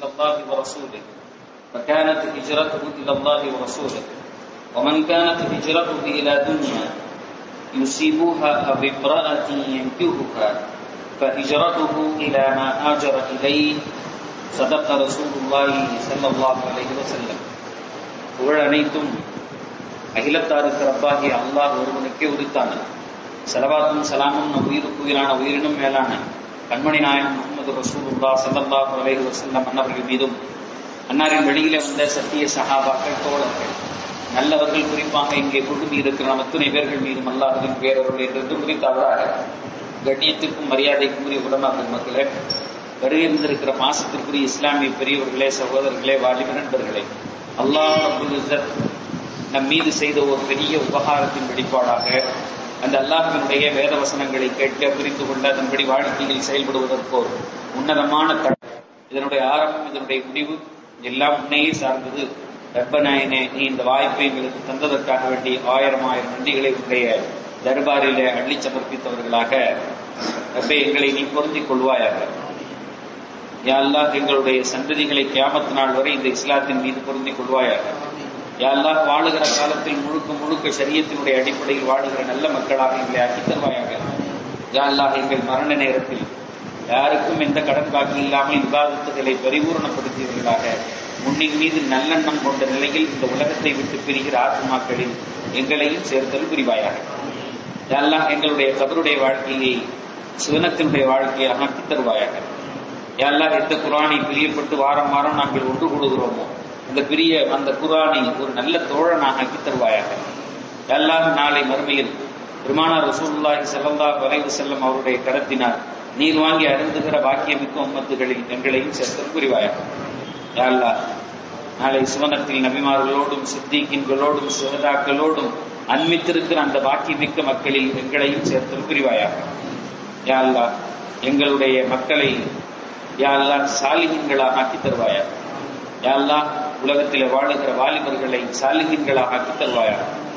إلى الله ورسوله فكانت هجرته إلى الله ورسوله ومن كانت هجرته إلى دنيا يصيبها أو امرأة ينكهها فهجرته إلى ما هاجر إليه صدق رسول الله صلى الله عليه وسلم புகழ் அனைத்தும் அகிலத்தாருக்கு ரப்பாகிய அல்லாஹ் ஒருவனுக்கே உரித்தான செலவாத்தும் சலாமும் நம் உயிருக்கு உயிரான உயிரினும் மேலான கண்மணி நாயகம் முகமது ரசூலுல்லா சல்லல்லாஹு அலைஹி வஸல்லம் அன்னவர்கள் மீதும் அன்னாரின் வெளியிலே வந்த சத்திய சஹாபாக்கள் தோழர்கள் நல்லவர்கள் குறிப்பாக இங்கே குழுமி இருக்கிற நம் அத்துணை பேர்கள் மீதும் அல்லாஹின் பேரருள் என்று குறித்தவராக கண்ணியத்திற்கும் மரியாதைக்கும் உரிய உலமாக்கள் மக்களே வருகை இருந்திருக்கிற மாசத்திற்குரிய இஸ்லாமிய பெரியவர்களே சகோதரர்களே வாலிப நண்பர்களே அல்லாஹ் அப்துல் இஸ்ஸத் நம் மீது செய்த ஒரு பெரிய உபகாரத்தின் வெளிப்பாடாக அந்த அல்லாஹினுடைய வேத வசனங்களை கேட்க புரிந்து கொள்ள அதன்படி வாழ்க்கையில் செயல்படுவதற்கோர் உன்னதமான தடை இதனுடைய ஆரம்பம் இதனுடைய முடிவு எல்லாம் உன்னையே சார்ந்தது ரப்பநாயனே நீ இந்த வாய்ப்பை எங்களுக்கு தந்ததற்காக வேண்டி ஆயிரம் ஆயிரம் நன்றிகளை உடைய தர்பாரிலே அள்ளி சமர்ப்பித்தவர்களாக ரப்பே எங்களை நீ பொருந்திக் கொள்வாயாக யா அல்லாஹ் எங்களுடைய சந்ததிகளை கியாமத்து நாள் வரை இந்த இஸ்லாத்தின் மீது பொருந்திக் கொள்வாயாக யா அல்லாஹ் வாழுகிற காலத்தில் முழுக்க முழுக்க சரியத்தினுடைய அடிப்படையில் வாழுகிற நல்ல மக்களாக எங்களை ஆக்கி தருவாயாக யா அல்லாஹ் எங்கள் மரண நேரத்தில் யாருக்கும் எந்த கடன் பாக்கி இல்லாமல் விவாதத்துகளை பரிபூரணப்படுத்தியவர்களாக முன்னின் மீது நல்லெண்ணம் கொண்ட நிலையில் இந்த உலகத்தை விட்டு பிரிகிற ஆத்மாக்களில் எங்களையும் சேர்த்தல் புரிவாயாக யா அல்லாஹ் எங்களுடைய கபருடைய வாழ்க்கையை சுவனத்தினுடைய வாழ்க்கையை அமைத்து தருவாயாக யாரெல்லாம் எந்த குரானை பிரியப்பட்டு வாரம் வாரம் நாங்கள் ஒன்று கூடுகிறோமோ அந்த பிரிய அந்த குரானை ஒரு நல்ல தோழனாக ஆக்கி தருவாயாக எல்லாம் நாளை மறுமையில் பெருமானார் ரசூலுல்லாஹி ஸல்லல்லாஹு அலைஹி வஸல்லம் அவருடைய கரத்தினால் நீர் வாங்கி அருந்துகிற பாக்கியமிக்க உம்மத்துகளில் எங்களையும் சேர்த்து புரிவாயாக யாழ்லா நாளை சுவனத்தில் நபிமார்களோடும் சித்திகின்களோடும் சுகதாக்களோடும் அன்மித்திருக்கிற அந்த பாக்கியமிக்க மக்களில் எங்களையும் சேர்த்து புரிவாயாக யாழ்லா எங்களுடைய மக்களை யாழ்லா சாலிகின்களாக ஆக்கி தருவாயா யாழ்லா உலகத்தில் வாழுகிற வாலிபர்களை சாலிகின்களாக ஆக்கி தருவாயா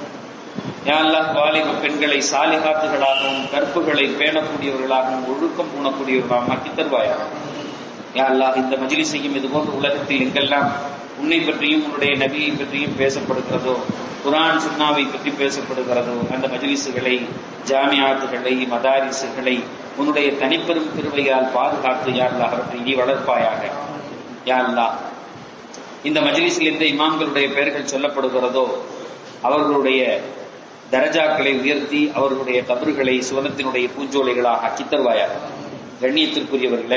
யாழ்லா வாலிப பெண்களை சாலிகாத்துகளாகவும் கற்புகளை பேணக்கூடியவர்களாகவும் ஒழுக்கம் பூணக்கூடியவர்களாகவும் ஆக்கி தருவாயா யாழ்லா இந்த மஜிலிசையும் இதுபோன்ற உலகத்தில் எங்கெல்லாம் உன்னை பற்றியும் உன்னுடைய நபியை பற்றியும் பேசப்படுகிறதோ குரான் சுன்னாவை பற்றி பேசப்படுகிறதோ அந்த மஜிலிசுகளை ஜாமியாத்துகளை மதாரிசுகளை உன்னுடைய தனிப்பெரும் திருவையால் பாதுகாத்து யாழ்லா அவற்றை நீ வளர்ப்பாயாக யாழ்லா இந்த மஜிலிஸில் எந்த இமாம்களுடைய பெயர்கள் சொல்லப்படுகிறதோ அவர்களுடைய தரஜாக்களை உயர்த்தி அவர்களுடைய கபறுகளை சுவனத்தினுடைய பூஞ்சோலைகளாக ஆக்கி தருவாயாக கண்ணியத்திற்குரியவர்களே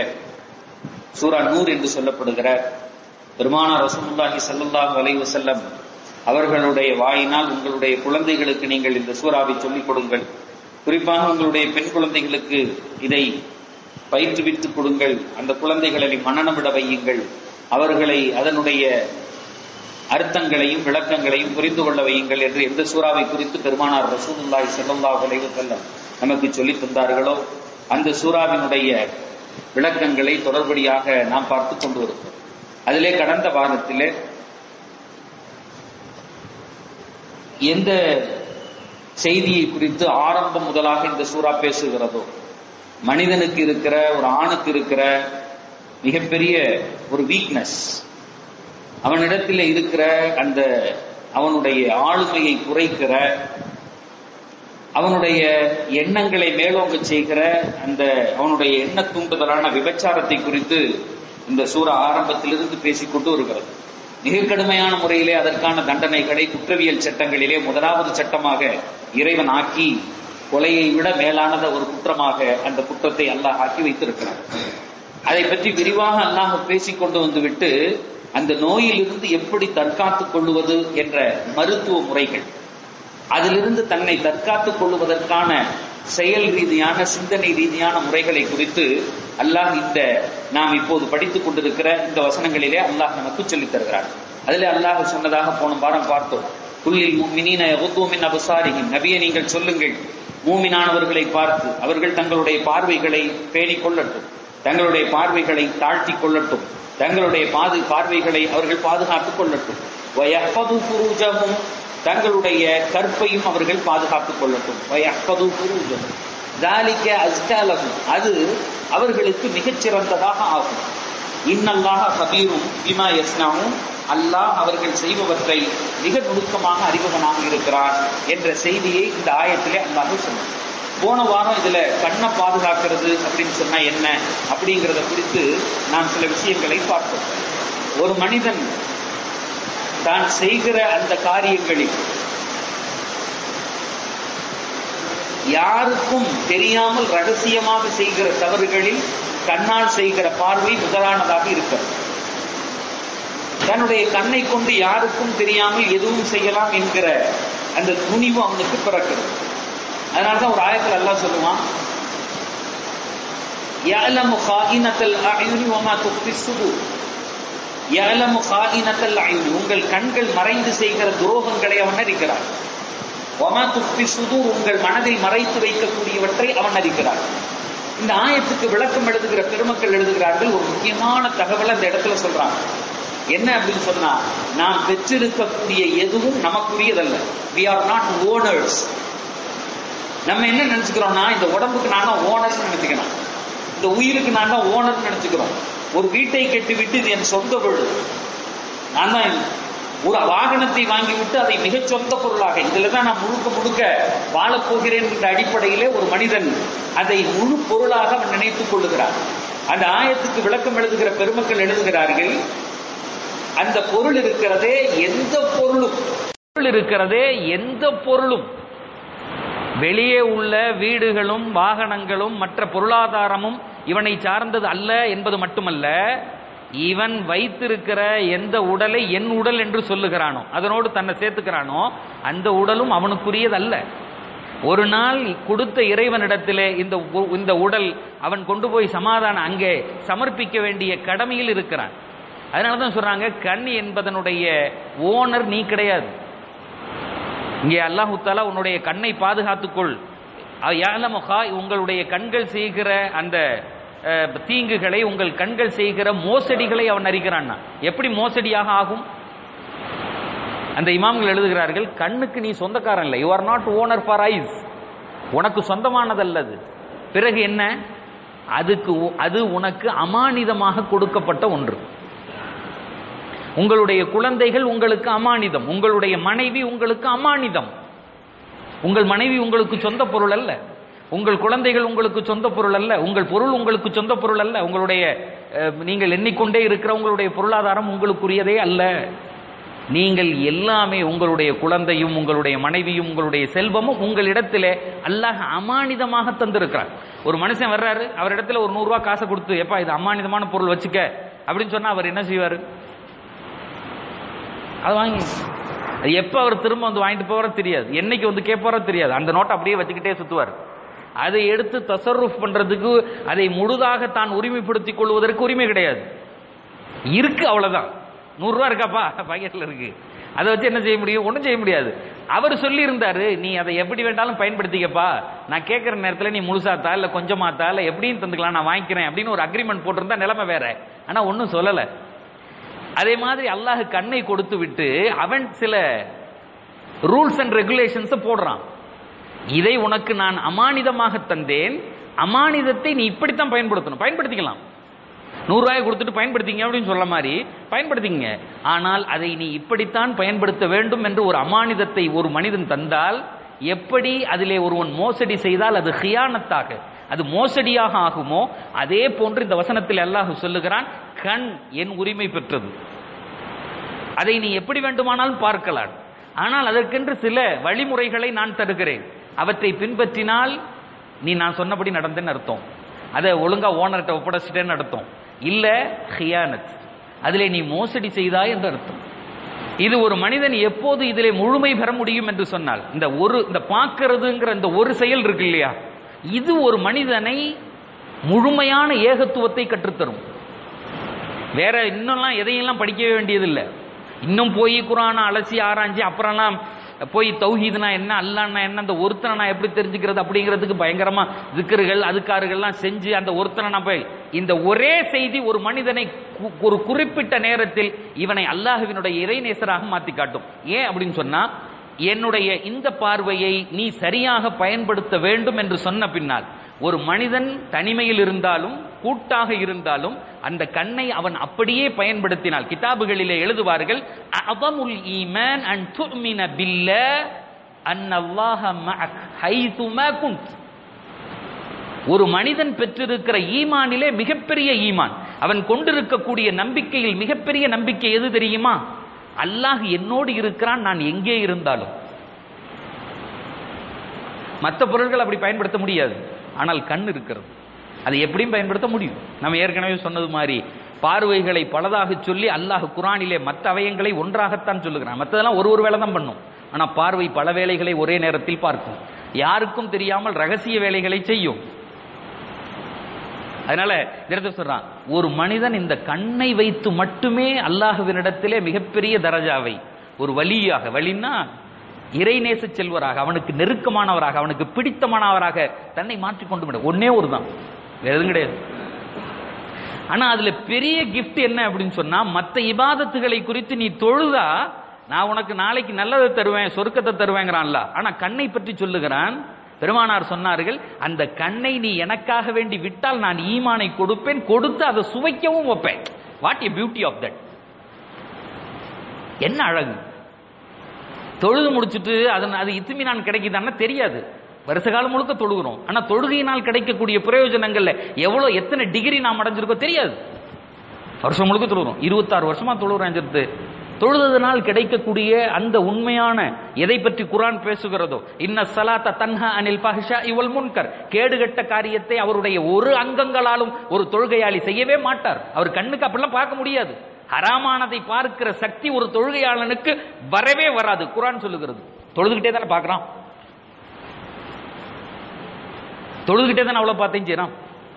சூரா நூர் என்று சொல்லப்படுகிற பெருமானா ரசூலுல்லாஹி ஸல்லல்லாஹு அலைஹி வஸல்லம் அவர்களுடைய வாயினால் உங்களுடைய குழந்தைகளுக்கு நீங்கள் இந்த சூறாவை சொல்லிக் கொடுங்கள் குறிப்பாக உங்களுடைய பெண் குழந்தைகளுக்கு இதை பயிற்றுவித்துக் கொடுங்கள் அந்த குழந்தைகளை மனநமிட வையுங்கள் அவர்களை அதனுடைய அர்த்தங்களையும் விளக்கங்களையும் புரிந்து கொள்ள வையுங்கள் என்று எந்த சூறாவை குறித்து பெருமானார் ரசூலுல்லாஹி ஸல்லல்லாஹு அலைஹி வஸல்லம் நமக்கு சொல்லித் தந்தார்களோ அந்த சூறாவினுடைய விளக்கங்களை தொடர்படியாக நாம் பார்த்து கொண்டு வருகிறோம் அதிலே கடந்த வாரத்திலே எந்த செய்தியை குறித்து ஆரம்பம் முதலாக இந்த சூறா பேசுகிறதோ மனிதனுக்கு இருக்கிற ஒரு ஆணுக்கு இருக்கிற மிகப்பெரிய ஒரு வீக்னஸ் அவனிடத்தில் இருக்கிற அந்த அவனுடைய ஆளுமையை குறைக்கிற அவனுடைய எண்ணங்களை மேலோங்க செய்கிற அந்த அவனுடைய எண்ண தூண்டுதலான விபச்சாரத்தை குறித்து இந்த சூற ஆரம்பத்திலிருந்து பேசிக்கொண்டு வருகிறது மிக கடுமையான முறையிலே அதற்கான தண்டனைகளை குற்றவியல் சட்டங்களிலே முதலாவது சட்டமாக இறைவன் ஆக்கி கொலையை விட மேலானத ஒரு குற்றமாக அந்த குற்றத்தை அல்லாஹ் ஆக்கி வைத்திருக்கிறார் அதை பற்றி விரிவாக அல்லாஹ் பேசிக் கொண்டு வந்துவிட்டு அந்த நோயிலிருந்து எப்படி தற்காத்துக் கொள்வது என்ற மருத்துவ முறைகள் அதிலிருந்து தன்னை தற்காத்துக் கொள்வதற்கான செயல் ரீதியான சிந்தனை ரீதியான முறைகளை குறித்து அல்லாஹ் இந்த நாம் இப்போது படித்துக் கொண்டிருக்கிற இந்த வசனங்களிலே அல்லாஹ் நமக்கு சொல்லித் தருகிறார் அதிலே அல்லாஹ் சொன்னதாக போன வாரம் பார்த்தோம் குல்லில் முமினீன யகுத்தூமின் அபசாரிகின் நபியை நீங்கள் சொல்லுங்கள் மூமினானவர்களை பார்த்து அவர்கள் தங்களுடைய பார்வைகளை பேணிக் கொள்ளட்டும் தங்களுடைய பார்வைகளை தாழ்த்தி கொள்ளட்டும் தங்களுடைய பாது பார்வைகளை அவர்கள் பாதுகாத்துக் கொள்ளட்டும் வயஹ்ஃபது ஃபுரூஜஹும் தங்களுடைய கற்பையும் அவர்கள் பாதுகாத்துக் கொள்ளட்டும் வயஹ்ஃபது ஃபுரூஜஹும் ذَلِكَ أَزْكَى لَهُمْ அது அவர்களுக்கு மிகச் சிறந்ததாக ஆகும் இன்னல்லாஹ கபீரும் பிமா யஸ்னாவும் அல்லாஹ் அவர்கள் செய்பவற்றை மிக நுணுக்கமாக அறிமுகமாக இருக்கிறார் என்ற செய்தியை இந்த ஆயத்திலே அல்லாஹ் சொன்னார் போன வாரம் இதுல கண்ணை பாதுகாக்கிறது அப்படின்னு சொன்னா என்ன அப்படிங்கிறத குறித்து நாம் சில விஷயங்களை பார்த்தோம் ஒரு மனிதன் தான் செய்கிற அந்த காரியங்களில் யாருக்கும் தெரியாமல் ரகசியமாக செய்கிற தவறுகளில் கண்ணால் செய்கிற பார்வை முதலானதாக இருக்கிறது தன்னுடைய கண்ணை கொண்டு யாருக்கும் தெரியாமல் எதுவும் செய்யலாம் என்கிற அந்த துணிவு அவனுக்கு பிறக்கிறது அதனாலதான் ஒரு ஆயத்தில் எல்லாம் சொல்லுவான் يعلم خائنة الأعين وما تخفي الصدور يعلم خائنة الأعين உங்கள் கண்கள் மறைந்து செய்கிற துரோகங்களை அவன் அறிகிறான் ஒமா துஃபி சுதூர் உங்கள் மனதில் மறைத்து வைக்கக்கூடியவற்றை அவன் அறிகிறான் இந்த ஆயத்துக்கு விளக்கம் எழுதுகிற பெருமக்கள் எழுதுகிறார்கள் ஒரு முக்கியமான தகவல் அந்த இடத்துல சொல்றாங்க என்ன அப்படின்னு சொன்னா நாம் பெற்றிருக்கக்கூடிய எதுவும் நமக்குரியதல்ல வி ஆர் நாட் ஓனர்ஸ் நம்ம என்ன நினைச்சுக்கிறோம்னா இந்த உடம்புக்கு நான் தான் ஓனர்ஸ் நினைச்சுக்கிறோம் இந்த உயிருக்கு நான் தான் ஓனர் நினைச்சுக்கிறோம் ஒரு வீட்டை கட்டிவிட்டு இது என் சொந்த வீடு நான் தான் ஒரு வாகனத்தை வாங்கிவிட்டு அதை மிகச் சொந்த பொருளாக இதுல தான் நான் முழுக்க முழுக்க வாழப் போகிறேன் என்ற அடிப்படையிலே ஒரு மனிதன் அதை முழு பொருளாக அவன் நினைத்துக் கொள்ளுகிறான் அந்த ஆயத்துக்கு விளக்கம் எழுதுகிற பெருமக்கள் எழுதுகிறார்கள் அந்த பொருள் இருக்கிறதே எந்த பொருளும் பொருள் இருக்கிறதே எந்த பொருளும் வெளியே உள்ள வீடுகளும் வாகனங்களும் மற்ற பொருளாதாரமும் இவனை சார்ந்தது அல்ல என்பது மட்டுமல்ல இவன் வைத்திருக்கிற எந்த உடலை என் உடல் என்று சொல்லுகிறானோ அதனோடு தன்னை சேர்த்துக்கிறானோ அந்த உடலும் அவனுக்குரியது அல்ல ஒரு நாள் கொடுத்த இறைவனிடத்திலே இந்த உ- இந்த உடல் அவன் கொண்டு போய் சமாதானம் அங்கே சமர்ப்பிக்க வேண்டிய கடமையில் இருக்கிறான் அதனால தான் சொல்றாங்க கண் என்பதனுடைய ஓனர் நீ கிடையாது இங்கே அல்லாஹு தாலா உன்னுடைய கண்ணை பாதுகாத்துக்கொள் யாலமுகா உங்களுடைய கண்கள் செய்கிற அந்த அஹ், தீங்குகளை உங்கள் கண்கள் செய்கிற மோசடிகளை அவன் அறிகிறான் எப்படி மோசடியாக ஆகும் அந்த இமாம்கள் எழுதுகிறார்கள் கண்ணுக்கு நீ சொந்தக்காரன் இல்லை you are not owner for eyes உனக்கு சொந்தமானதல்லது பிறகு என்ன அதுக்கு உ- அது உனக்கு அமானிதமாக கொடுக்கப்பட்ட ஒன்று உங்களுடைய குழந்தைகள் உங்களுக்கு அமானிதம் உங்களுடைய மனைவி உங்களுக்கு அமானிதம் உங்கள் மனைவி உங்களுக்கு சொந்த பொருள் அல்ல உங்கள் குழந்தைகள் உங்களுக்கு சொந்த பொருள் அல்ல உங்கள் பொருள் உங்களுக்கு சொந்த பொருள் அல்ல உங்களுடைய அஹ், நீங்கள் எண்ணிக்கொண்டே இருக்கிற உங்களுடைய பொருளாதாரம் உங்களுக்குரியதே அல்ல நீங்கள் எல்லாமே உங்களுடைய குழந்தையும் உங்களுடைய மனைவியும் உங்களுடைய செல்வமும் உங்களிடத்திலே அல்லாஹ் அமானிதமாக தந்திருக்கிறார் ஒரு மனுஷன் வர்றாரு அவரிடத்துல ஒரு நூறு ரூபாய் காசை கொடுத்து எப்பா இது அமானிதமான பொருள் வச்சுக்க அப்படின்னு சொன்னா அவர் என்ன செய்வாரு அது வாங்கி அது எப்ப அவர் திரும்ப வந்து வாங்கிட்டு போறோ தெரியாது என்னைக்கு வந்து கேட்பாரோ தெரியாது அந்த நோட்டை அப்படியே வச்சுக்கிட்டே சுத்துவார் அதை எடுத்து தசருஃப் பண்றதுக்கு அதை முழுதாக தான் உரிமைப்படுத்திக் கொள்வதற்கு உரிமை கிடையாது இருக்கு அவ்வளவுதான் நூறு ரூபா இருக்காப்பா பாக்கெட்ல இருக்கு அதை வச்சு என்ன செய்ய முடியும் ஒன்றும் செய்ய முடியாது அவர் சொல்லி இருந்தாரு நீ அதை எப்படி வேண்டாலும் பயன்படுத்திக்கப்பா நான் கேட்கிற நேரத்தில் நீ முழுசாத்தா இல்ல கொஞ்சமாத்தா இல்ல எப்படின்னு தந்துக்கலாம் நான் வாங்கிக்கிறேன் அப்படின்னு ஒரு அக்ரிமெண்ட் போட்டிருந்தா நிலைமை வேற ஆனா ஒன்றும் சொல்லலை அதே மாதிரி அல்லாஹ் கண்ணை கொடுத்து விட்டு அவன் சில ரூல்ஸ் அண்ட் ரெகுலேஷன்ஸ் போடுறான் இதை உனக்கு நான் அமானிதமாக தந்தேன் அமானிதத்தை நீ இப்படித்தான் பயன்படுத்தணும் பயன்படுத்திக்கலாம் நூறு ரூபாயை கொடுத்துட்டு பயன்படுத்திங்க அப்படின்னு சொல்ல மாதிரி பயன்படுத்திங்க ஆனால் அதை நீ இப்படித்தான் பயன்படுத்த வேண்டும் என்று ஒரு அமானிதத்தை ஒரு மனிதன் தந்தால் எப்படி அதிலே ஒருவன் மோசடி செய்தால் அது ஹியானத்தாக அது மோசடியாக ஆகுமோ அதே போன்று இந்த வசனத்தில் அல்லாஹ் சொல்லுகிறான் கண் என் உரிமை பெற்றது அதை நீ எப்படி வேண்டுமானாலும் பார்க்கலாம் ஆனால் அதற்கென்று சில வழிமுறைகளை நான் தருகிறேன் அவற்றை பின்பற்றினால் நீ நான் சொன்னபடி நடந்தேன்னு அர்த்தம் அதை ஒழுங்கா ஓனர்கிட்ட ஒப்படைச்சிட்டேன்னு அர்த்தம் இல்ல ஹியானத் அதிலே நீ மோசடி செய்தாய் என்று அர்த்தம் இது ஒரு மனிதன் எப்போது இதிலே முழுமை பெற முடியும் என்று சொன்னால் இந்த ஒரு இந்த பார்க்கிறதுங்கிற இந்த ஒரு செயல் இருக்கு இல்லையா இது ஒரு மனிதனை முழுமையான ஏகத்துவத்தை கற்றுத்தரும் வேற இன்னும்லாம் எதையெல்லாம் படிக்கவே வேண்டியதில்லை இன்னும் போய் குரானை அலசி ஆராய்ச்சி அப்புறம்லாம் போய் தௌஹீதுனா என்ன அல்லான்னா என்ன அந்த ஒருத்தனை நான் எப்படி தெரிஞ்சுக்கிறது அப்படிங்கிறதுக்கு பயங்கரமா திக்கர்கள் அதுக்காருகள்லாம் செஞ்சு அந்த ஒருத்தனை நான் போய் இந்த ஒரே செய்தி ஒரு மனிதனை கு- ஒரு குறிப்பிட்ட நேரத்தில் இவனை அல்லாஹுவினுடைய இறைநேசராக மாத்தி காட்டும் ஏன் அப்படின்னு சொன்னா என்னுடைய இந்த பார்வையை நீ சரியாக பயன்படுத்த வேண்டும் என்று சொன்ன பின்னால் ஒரு மனிதன் தனிமையில் இருந்தாலும் கூட்டாக இருந்தாலும் அந்த கண்ணை அவன் அப்படியே பயன்படுத்தினால் கிதாபுகளிலே எழுதுவார்கள் அவமுல் ஈமான் அன் துமின பில்ல அன்னல்லாஹ மஅக் ஹைதுமா குன்த் ஒரு மனிதன் பெற்றிருக்கிற ஈமானிலே மிகப்பெரிய ஈமான் அவன் கொண்டிருக்கக்கூடிய நம்பிக்கையில் மிகப்பெரிய நம்பிக்கை எது தெரியுமா அல்லாஹ் என்னோடு இருக்கிறான் நான் எங்கே இருந்தாலும் மற்ற பொருட்கள் அப்படி பயன்படுத்த முடியாது ஆனால் கண் இருக்கிறது அதை எப்படியும் பயன்படுத்த முடியும் நம்ம ஏற்கனவே சொன்னது மாதிரி பார்வைகளை பலதாக சொல்லி அல்லாஹ் குரானிலே மற்ற அவயங்களை ஒன்றாகத்தான் சொல்லுகிறான் மற்றதெல்லாம் ஒரு ஒரு வேலை தான் பண்ணும் ஆனால் பார்வை பல வேலைகளை ஒரே நேரத்தில் பார்க்கும் யாருக்கும் தெரியாமல் ரகசிய வேலைகளை செய்யும் அதனால இந்த இடத்துல சொல்றான் ஒரு மனிதன் இந்த கண்ணை வைத்து மட்டுமே அல்லாஹுவினிடத்திலே மிகப்பெரிய தரஜாவை ஒரு வலியாக வலின்னா இறைநேச செல்வராக அவனுக்கு நெருக்கமானவராக அவனுக்கு பிடித்தமானவராக தன்னை மாற்றிக்கொண்டு விட ஒன்னே ஒரு தான் வேற எதுவும் கிடையாது ஆனா அதுல பெரிய கிஃப்ட் என்ன அப்படின்னு சொன்னா மற்ற இபாதத்துகளை குறித்து நீ தொழுதா நான் உனக்கு நாளைக்கு நல்லதை தருவேன் சொர்க்கத்தை தருவேங்கிறான்ல ஆனா கண்ணை பற்றி சொல்லுகிறான் பெருமானார் சொன்னார்கள் அந்த கண்ணை நீ எனக்காக வேண்டி விட்டால் நான் ஈமானை கொடுப்பேன் கொடுத்து அதை சுவைக்கவும் வைப்பேன் what a beauty of that என்ன அழகு தொழுது முடிச்சுட்டு அதன் அது இத்துமி நான் கிடைக்குதான்னா தெரியாது வருஷ காலம் முழுக்க தொழுகிறோம் ஆனா தொழுகையினால் கிடைக்கக்கூடிய பிரயோஜனங்கள்ல எவ்வளவு எத்தனை டிகிரி நாம் அடைஞ்சிருக்கோம் தெரியாது வருஷம் முழுக்க தொழுகிறோம் இருபத்தாறு வருஷமா தொழுகிறோம் அஞ்சிருத்து தொழுதனால் கிடைக்கக்கூடிய அந்த உண்மையான எதை பற்றி குரான் பேசுகிறதோ இன்ன சலாத்த தன்ஹா அனில் பஹஷா இவல் முன்கர் கேடுகட்ட காரியத்தை அவருடைய ஒரு அங்கங்களாலும் ஒரு தொழுகையாளி செய்யவே மாட்டார் அவர் கண்ணுக்கு அப்படிலாம் பார்க்க முடியாது ஹராமானதை பார்க்கிற சக்தி ஒரு தொழுகையாளனுக்கு வரவே வராது குரான் சொல்லுகிறது தொழுதுகிட்டே தானே பார்க்கறான் தொழுதுகிட்டே தானே அவ்வளவு பார்த்தேன் செய்யறான்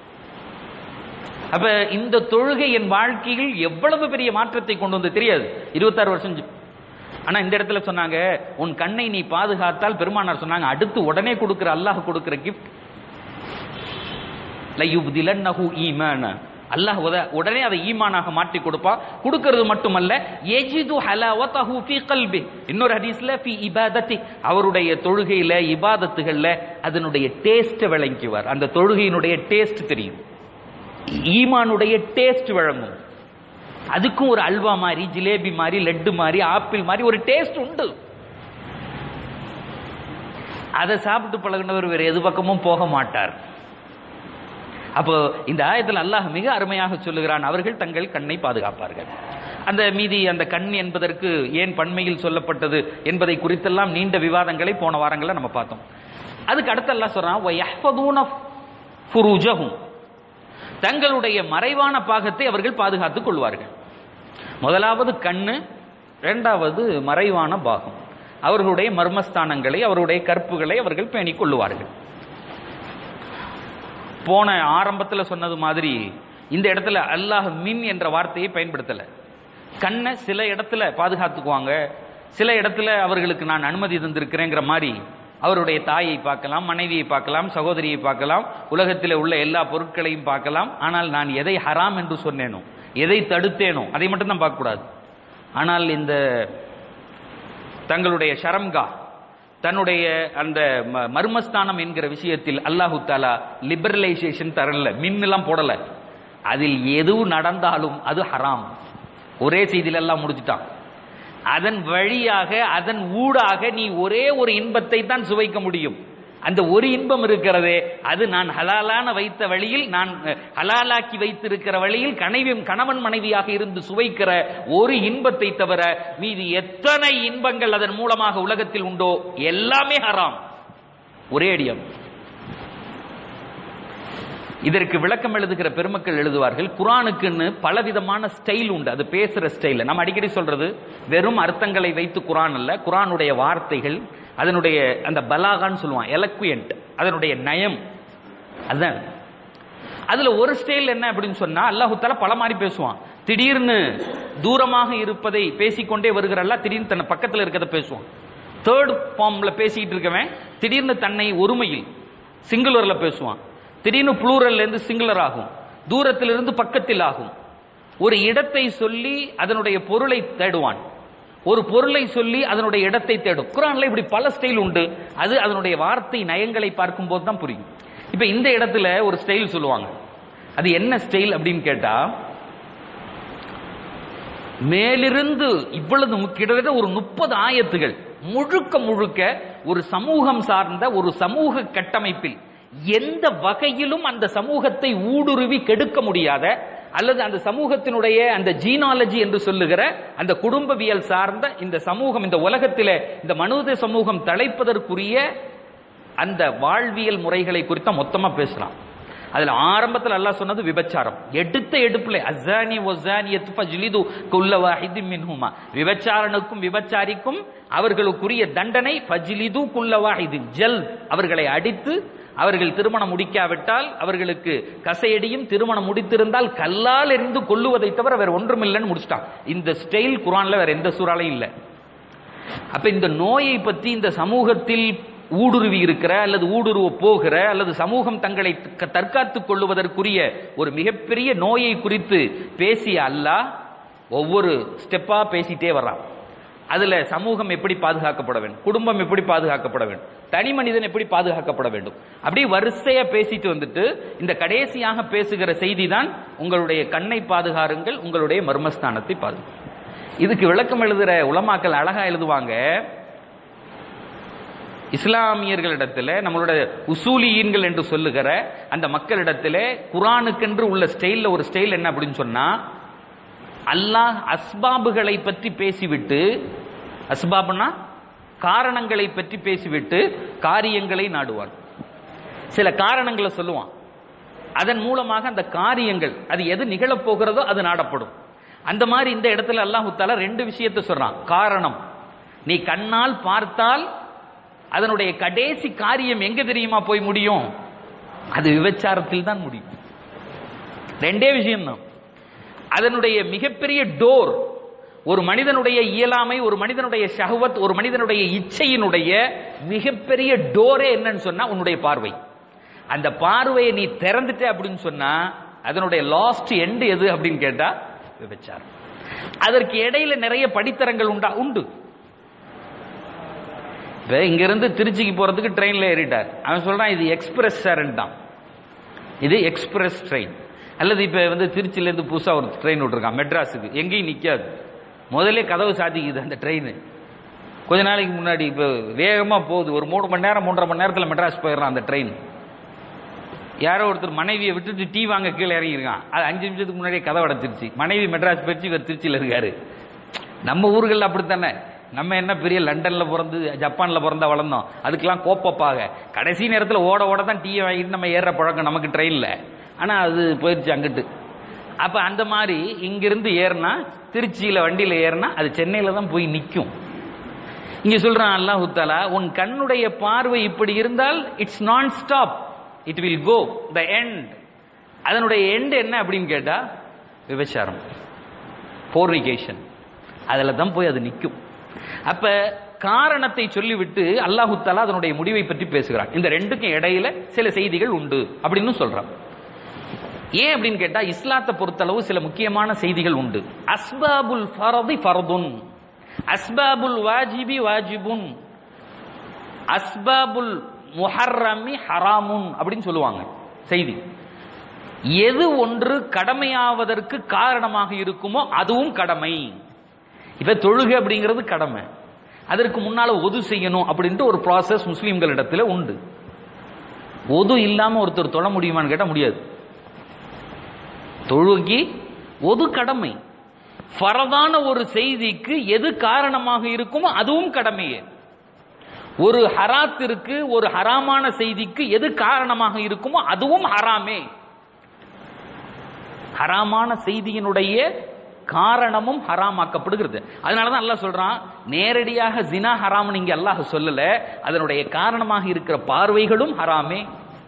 அப்ப இந்த தொழுகை என் வாழ்க்கையில் எவ்வளவு பெரிய மாற்றத்தை கொண்டு வந்து தெரியாது இருபத்தாறு வருஷம் செஞ்சு. ஆனா இந்த இடத்துல சொன்னாங்க உன் கண்ணை நீ பாதுகாத்தால் பெருமானார் சொன்னாங்க அடுத்து உடனே கொடுக்கிற அல்லாஹ் கொடுக்கிற கிஃப்ட் லயுப்திலன்னஹு ஈமான அல்லாஹ் உத- உடனே அதை ஈமானாக மாற்றி கொடுப்பா கொடுக்கிறது மட்டுமல்ல எஜிது ஹலாவத்தஹு ஃபீ கல்பி இன்னொரு ஹதீஸ்ல ஃபீ இபாதத்தி அவருடைய தொழுகையில இபாதத்துகள்ல அதனுடைய டேஸ்ட் விளங்குவார் அந்த தொழுகையினுடைய டேஸ்ட் தெரியும் ஈமானுடைய டேஸ்ட் வழங்கும் அதுக்கும் ஒரு அல்வா மாதிரி ஜிலேபி மாதிரி லட்டு மாதிரி ஆப்பிள் மாதிரி ஒரு டேஸ்ட் உண்டு அதை சாப்பிட்டு பழகினவர் வேற எது பக்கமும் போக மாட்டார் அப்போ இந்த ஆயத்தில் அல்லாஹ் மிக அருமையாக சொல்லுகிறான் அவர்கள் தங்கள் கண்ணை பாதுகாப்பார்கள் அந்த மீதி அந்த கண் என்பதற்கு ஏன் பன்மையில் சொல்லப்பட்டது என்பதை குறித்தெல்லாம் நீண்ட விவாதங்களை போன வாரங்களில் நம்ம பார்த்தோம் அதுக்கு அடுத்து அல்லாஹ் சொல்றான் "வயஹ்ஃபதூன ஃபுரூஜஹும்." தங்களுடைய மறைவான பாகத்தை அவர்கள் பாதுகாத்துக் கொள்வார்கள் முதலாவது கண்ணு இரண்டாவது மறைவான பாகம் அவர்களுடைய மர்மஸ்தானங்களை அவருடைய கற்புகளை அவர்கள் பேணிக் கொள்ளுவார்கள் போன ஆரம்பத்துல சொன்னது மாதிரி இந்த இடத்துல அல்லாஹ் மின் என்ற வார்த்தையை பயன்படுத்தல கண்ணை சில இடத்துல பாதுகாத்துக்குவாங்க சில இடத்துல அவர்களுக்கு நான் அனுமதி தந்திருக்கிறேங்கிற மாதிரி அவருடைய தாயை பார்க்கலாம் மனைவியை பார்க்கலாம் சகோதரியை பார்க்கலாம் உலகத்தில் உள்ள எல்லா பொருட்களையும் பார்க்கலாம் ஆனால் நான் எதை ஹராம் என்று சொன்னேனோ எதை தடுத்தேனோ அதை மட்டும் தான் பார்க்கக்கூடாது ஆனால் இந்த தங்களுடைய ஷரம்கா தன்னுடைய அந்த ம- மர்மஸ்தானம் என்கிற விஷயத்தில் அல்லாஹு தாலா லிபரலைசேஷன் தரல மின்னெல்லாம் போடல அதில் எது நடந்தாலும் அது ஹராம் ஒரே செய்தியில எல்லாம் முடிச்சிட்டான் அதன் வழியாக அதன் ஊடாக நீ ஒரே ஒரு இன்பத்தை தான் சுவைக்க முடியும் அந்த ஒரு இன்பம் இருக்கிறதே அது நான் ஹலாலான வைத்த வழியில் நான் அஹ், ஹலாலாக்கி வைத்திருக்கிற வழியில் கனைவி கணவன் மனைவியாக இருந்து சுவைக்கிற ஒரு இன்பத்தை தவிர மீதி எத்தனை இன்பங்கள் அதன் மூலமாக உலகத்தில் உண்டோ எல்லாமே ஹராம் ஒரே அடியம் இதற்கு விளக்கம் எழுதுகிற பெருமக்கள் எழுதுவார்கள் குரானுக்குன்னு பலவிதமான ஸ்டைல் உண்டு அது பேசுற ஸ்டைல் நம்ம அடிக்கடி சொல்றது வெறும் அர்த்தங்களை வைத்து குரான் அல்ல குரானுடைய வார்த்தைகள் அதனுடைய அந்த பலாகான்னு சொல்லுவான் எலக்வியன்ட் அதனுடைய நயம் அதுதான் அதுல ஒரு ஸ்டைல் என்ன அப்படின்னு சொன்னா அல்லாஹு தாலா பல மாதிரி பேசுவான் திடீர்னு தூரமாக இருப்பதை பேசிக்கொண்டே வருகிற அல்லாஹ் திடீர்னு தன்னை பக்கத்துல இருக்கிறத பேசுவான் தேர்ட் ஃபார்ம்ல பேசிட்டு இருக்கவன் திடீர்னு தன்னை ஒருமையில் சிங்குலர்ல பேசுவான் திடீர்னு ப்ளூரல்ல இருந்து சிங்குலர் ஆகும் தூரத்திலிருந்து பக்கத்தில் ஆகும் ஒரு இடத்தை சொல்லி அதனுடைய பொருளை தேடுவான் ஒரு பொருளை சொல்லி அதனுடைய இடத்தை தேடும் குரான்ல இப்படி பல ஸ்டைல் உண்டு அது அதனுடைய வார்த்தை நயங்களை பார்க்கும்போது தான் புரியும் இப்ப இந்த இடத்துல ஒரு ஸ்டைல் சொல்லுவாங்க அது என்ன ஸ்டைல் அப்படின்னு கேட்டா மேலிருந்து இவ்வளவு மு- கிட்டத்தட்ட ஒரு முப்பது ஆயத்துகள் முழுக்க முழுக்க ஒரு சமூகம் சார்ந்த ஒரு சமூக கட்டமைப்பில் எந்த வகையிலும் அந்த சமூகத்தை ஊடுருவி கெடுக்க முடியாத அல்லது அந்த சமூகத்தினுடைய அந்த ஜீனாலஜி என்று சொல்லுகிற அந்த குடும்பவியல் சார்ந்த இந்த சமூகம் இந்த உலகத்திலே இந்த மனித சமூகம் தலைப்பதற்குரிய அந்த வாழ்வியல் முறைகளை குறித்த மொத்தமா பேசலாம் அதுல ஆரம்பத்துல அல்லாஹ் சொன்னது விபச்சாரம் எடுத்த எடுப்புல அஸானி வஸானியத்து ஃபஜ்லிது குல்ல வாஹிதின் மின்ஹுமா விபச்சாரனுக்கும் விபச்சாரிக்கும் அவர்களுக்குரிய தண்டனை ஃபஜ்லிது குல்ல வாஹிதின் ஜல் அவர்களை அடித்து அவர்கள் திருமணம் முடிக்காவிட்டால் அவர்களுக்கு கசையடியும் திருமணம் முடித்திருந்தால் கல்லால் எறிந்து கொல்லுவதை தவிர வேற ஒன்றும் இல்லைன்னு முடிச்சிட்டான் இந்த ஸ்டைல் குரான்ல வேற எந்த சூறாலையும் இல்லை அப்ப இந்த நோயை பற்றி இந்த சமூகத்தில் ஊடுருவி இருக்கிற அல்லது ஊடுருவ போகிற அல்லது சமூகம் தங்களை த- தற்காத்துக் கொள்ளுவதற்குரிய ஒரு மிகப்பெரிய நோயை குறித்து பேசிய அல்லாஹ் ஒவ்வொரு ஸ்டெப்பா பேசிட்டே வர்றான் அதுல சமூகம் எப்படி பாதுகாக்கப்பட வேண்டும் குடும்பம் எப்படி பாதுகாக்கப்பட வேண்டும் தனி மனிதன் எப்படி பாதுகாக்கப்பட வேண்டும் அப்படி வரிசையா பேசிட்டு வந்துட்டு இந்த கடைசியாக பேசுகிற செய்தி தான் உங்களுடைய கண்ணை பாதுகாருங்கள் உங்களுடைய மர்மஸ்தானத்தை பாதுகாருங்கள் இதுக்கு விளக்கம் எழுதுற உலமாக்கள் அழகா எழுதுவாங்க இஸ்லாமியர்களிடத்துல நம்மளோட உசூலியீன்கள் என்று சொல்லுகிற அந்த மக்களிடத்துல குரானுக்கென்று உள்ள ஸ்டைல்ல ஒரு ஸ்டைல் என்ன அப்படின்னு சொன்னா அல்லாஹ் அஸ்பாபுகளை பற்றி பேசிவிட்டு அஸ்பாப்னா காரணங்களை பற்றி பேசிவிட்டு காரியங்களை நாடுவான் சில காரணங்களை சொல்லுவான் அதன் மூலமாக அந்த காரியங்கள் அது எது நிகழப் போகிறதோ அது நாடப்படும் அந்த மாதிரி இந்த இடத்துல அல்லாஹு தாலா ரெண்டு விஷயத்தை சொல்றான் காரணம் நீ கண்ணால் பார்த்தால் அதனுடைய கடைசி காரியம் எங்க தெரியுமா போய் முடியும் அது விபச்சாரத்தில் தான் முடியும் ரெண்டே விஷயம்தான் அதனுடைய மிகப்பெரிய டோர் ஒரு மனிதனுடைய இயலாமை ஒரு மனிதனுடைய ஷஹவத் ஒரு மனிதனுடைய இச்சையினுடைய மிகப்பெரிய டோரே என்னன்னு சொன்னா உன்னுடைய பார்வை அந்த பார்வையை நீ திறந்துட்ட அப்படின்னு சொன்னா அதனுடைய லாஸ்ட் எண்டு எது அப்படின்னு கேட்டா விபச்சாரம் அதற்கு இடையில நிறைய படித்தரங்கள் உண்டா உண்டு இப்ப இங்க இருந்து திருச்சிக்கு போறதுக்கு ட்ரெயின்ல ஏறிட்டார் அவன் சொல்றான் இது எக்ஸ்பிரஸ் தான் இது எக்ஸ்பிரஸ் ட்ரெயின் அல்லது இப்ப வந்து திருச்சியில இருந்து புதுசா ஒரு ட்ரெயின் விட்டுருக்கான் மெட்ராஸுக்கு எங்கேயும் நிக்காது முதல்ல கதவு சாத்திக்குது அந்த ட்ரெயின் கொஞ்ச நாளைக்கு முன்னாடி இப்போ வேகமா போகுது ஒரு மூணு மணி நேரம் மூன்றரை மணி நேரத்தில் மெட்ராஸ் போயிடுறான் அந்த ட்ரெயின் யாரோ ஒருத்தர் மனைவியை விட்டுட்டு டீ வாங்க கீழே இறங்கியிருக்கான் அது அஞ்சு நிமிஷத்துக்கு முன்னாடியே கதவு அடைச்சிருச்சு மனைவி மெட்ராஸ் போயிடுச்சு இவர் திருச்சியில் இருக்காரு நம்ம ஊர்கள் அப்படித்தானே நம்ம என்ன பெரிய லண்டன்ல பிறந்து ஜப்பான்ல பிறந்தா வளர்ந்தோம் அதுக்கெல்லாம் கோப்பப்பாக கடைசி நேரத்தில் ஓட ஓட தான் டீயை வாங்கிட்டு நம்ம ஏறுற பழக்கம் நமக்கு ட்ரெயின்ல ஆனா அது போயிடுச்சு அங்கிட்டு அப்ப அந்த மாதிரி இங்கிருந்து ஏறினா திருச்சியில வண்டியில ஏறினா அது சென்னையில தான் போய் நிற்கும் இங்க சொல்றான் அல்லாஹ் தாலா உன் கண்ணுடைய பார்வை இப்படி இருந்தால் இட்ஸ் நான் stop it will go the end அதனுடைய எண்ட் என்ன அப்படின்னு கேட்டா விபச்சாரம் போர்னிகேஷன் அதில் தான் போய் அது நிற்கும் அப்ப காரணத்தை சொல்லிவிட்டு அல்லாஹு தஆலா அதனுடைய முடிவை பற்றி பேசுகிறான் இந்த ரெண்டுக்கும் இடையில சில செய்திகள் உண்டு அப்படின்னு சொல்றான் ஏன் அப்படின்னு கேட்டா இஸ்லாத்தை பொறுத்தளவு சில முக்கியமான செய்திகள் உண்டு அஸ்பாபுல் ஃபரதி ஃபர்துன் அஸ்பாபுல் வாஜிபி வாஜிபுன் அஸ்பாபுல் முஹர்ரமி ஹராமுன் அப்படின்னு சொல்லுவாங்க செய்தி எது ஒன்று கடமையாவதற்கு காரணமாக இருக்குமோ அதுவும் கடமை இப்ப தொழுகை அப்படிங்கிறது கடமை அதற்கு முன்னால ஒது செய்யணும் அப்படின்ட்டு ஒரு ப்ராசஸ் முஸ்லிம்களிடத்துல உண்டு ஒது இல்லாம ஒருத்தர் தொழ முடியுமான்னு கேட்டா முடியாது தொழுகி ஒது கடமை ஃபரதான ஒரு செய்திக்கு எது காரணமாக இருக்குமோ அதுவும் கடமையே ஒரு ஹராத்திற்கு ஒரு ஹராமான செய்திக்கு எது காரணமாக இருக்குமோ அதுவும் ஹராமே ஹராமான செய்தியினுடைய காரணமும் ஹராமாக்கப்படுகிறது அதனாலதான் அல்லாஹ் சொல்றான் நேரடியாக ஜினா ஹராம் இங்க அல்லாஹ் சொல்லல அதனுடைய காரணமாக இருக்கிற பார்வைகளும் ஹராமே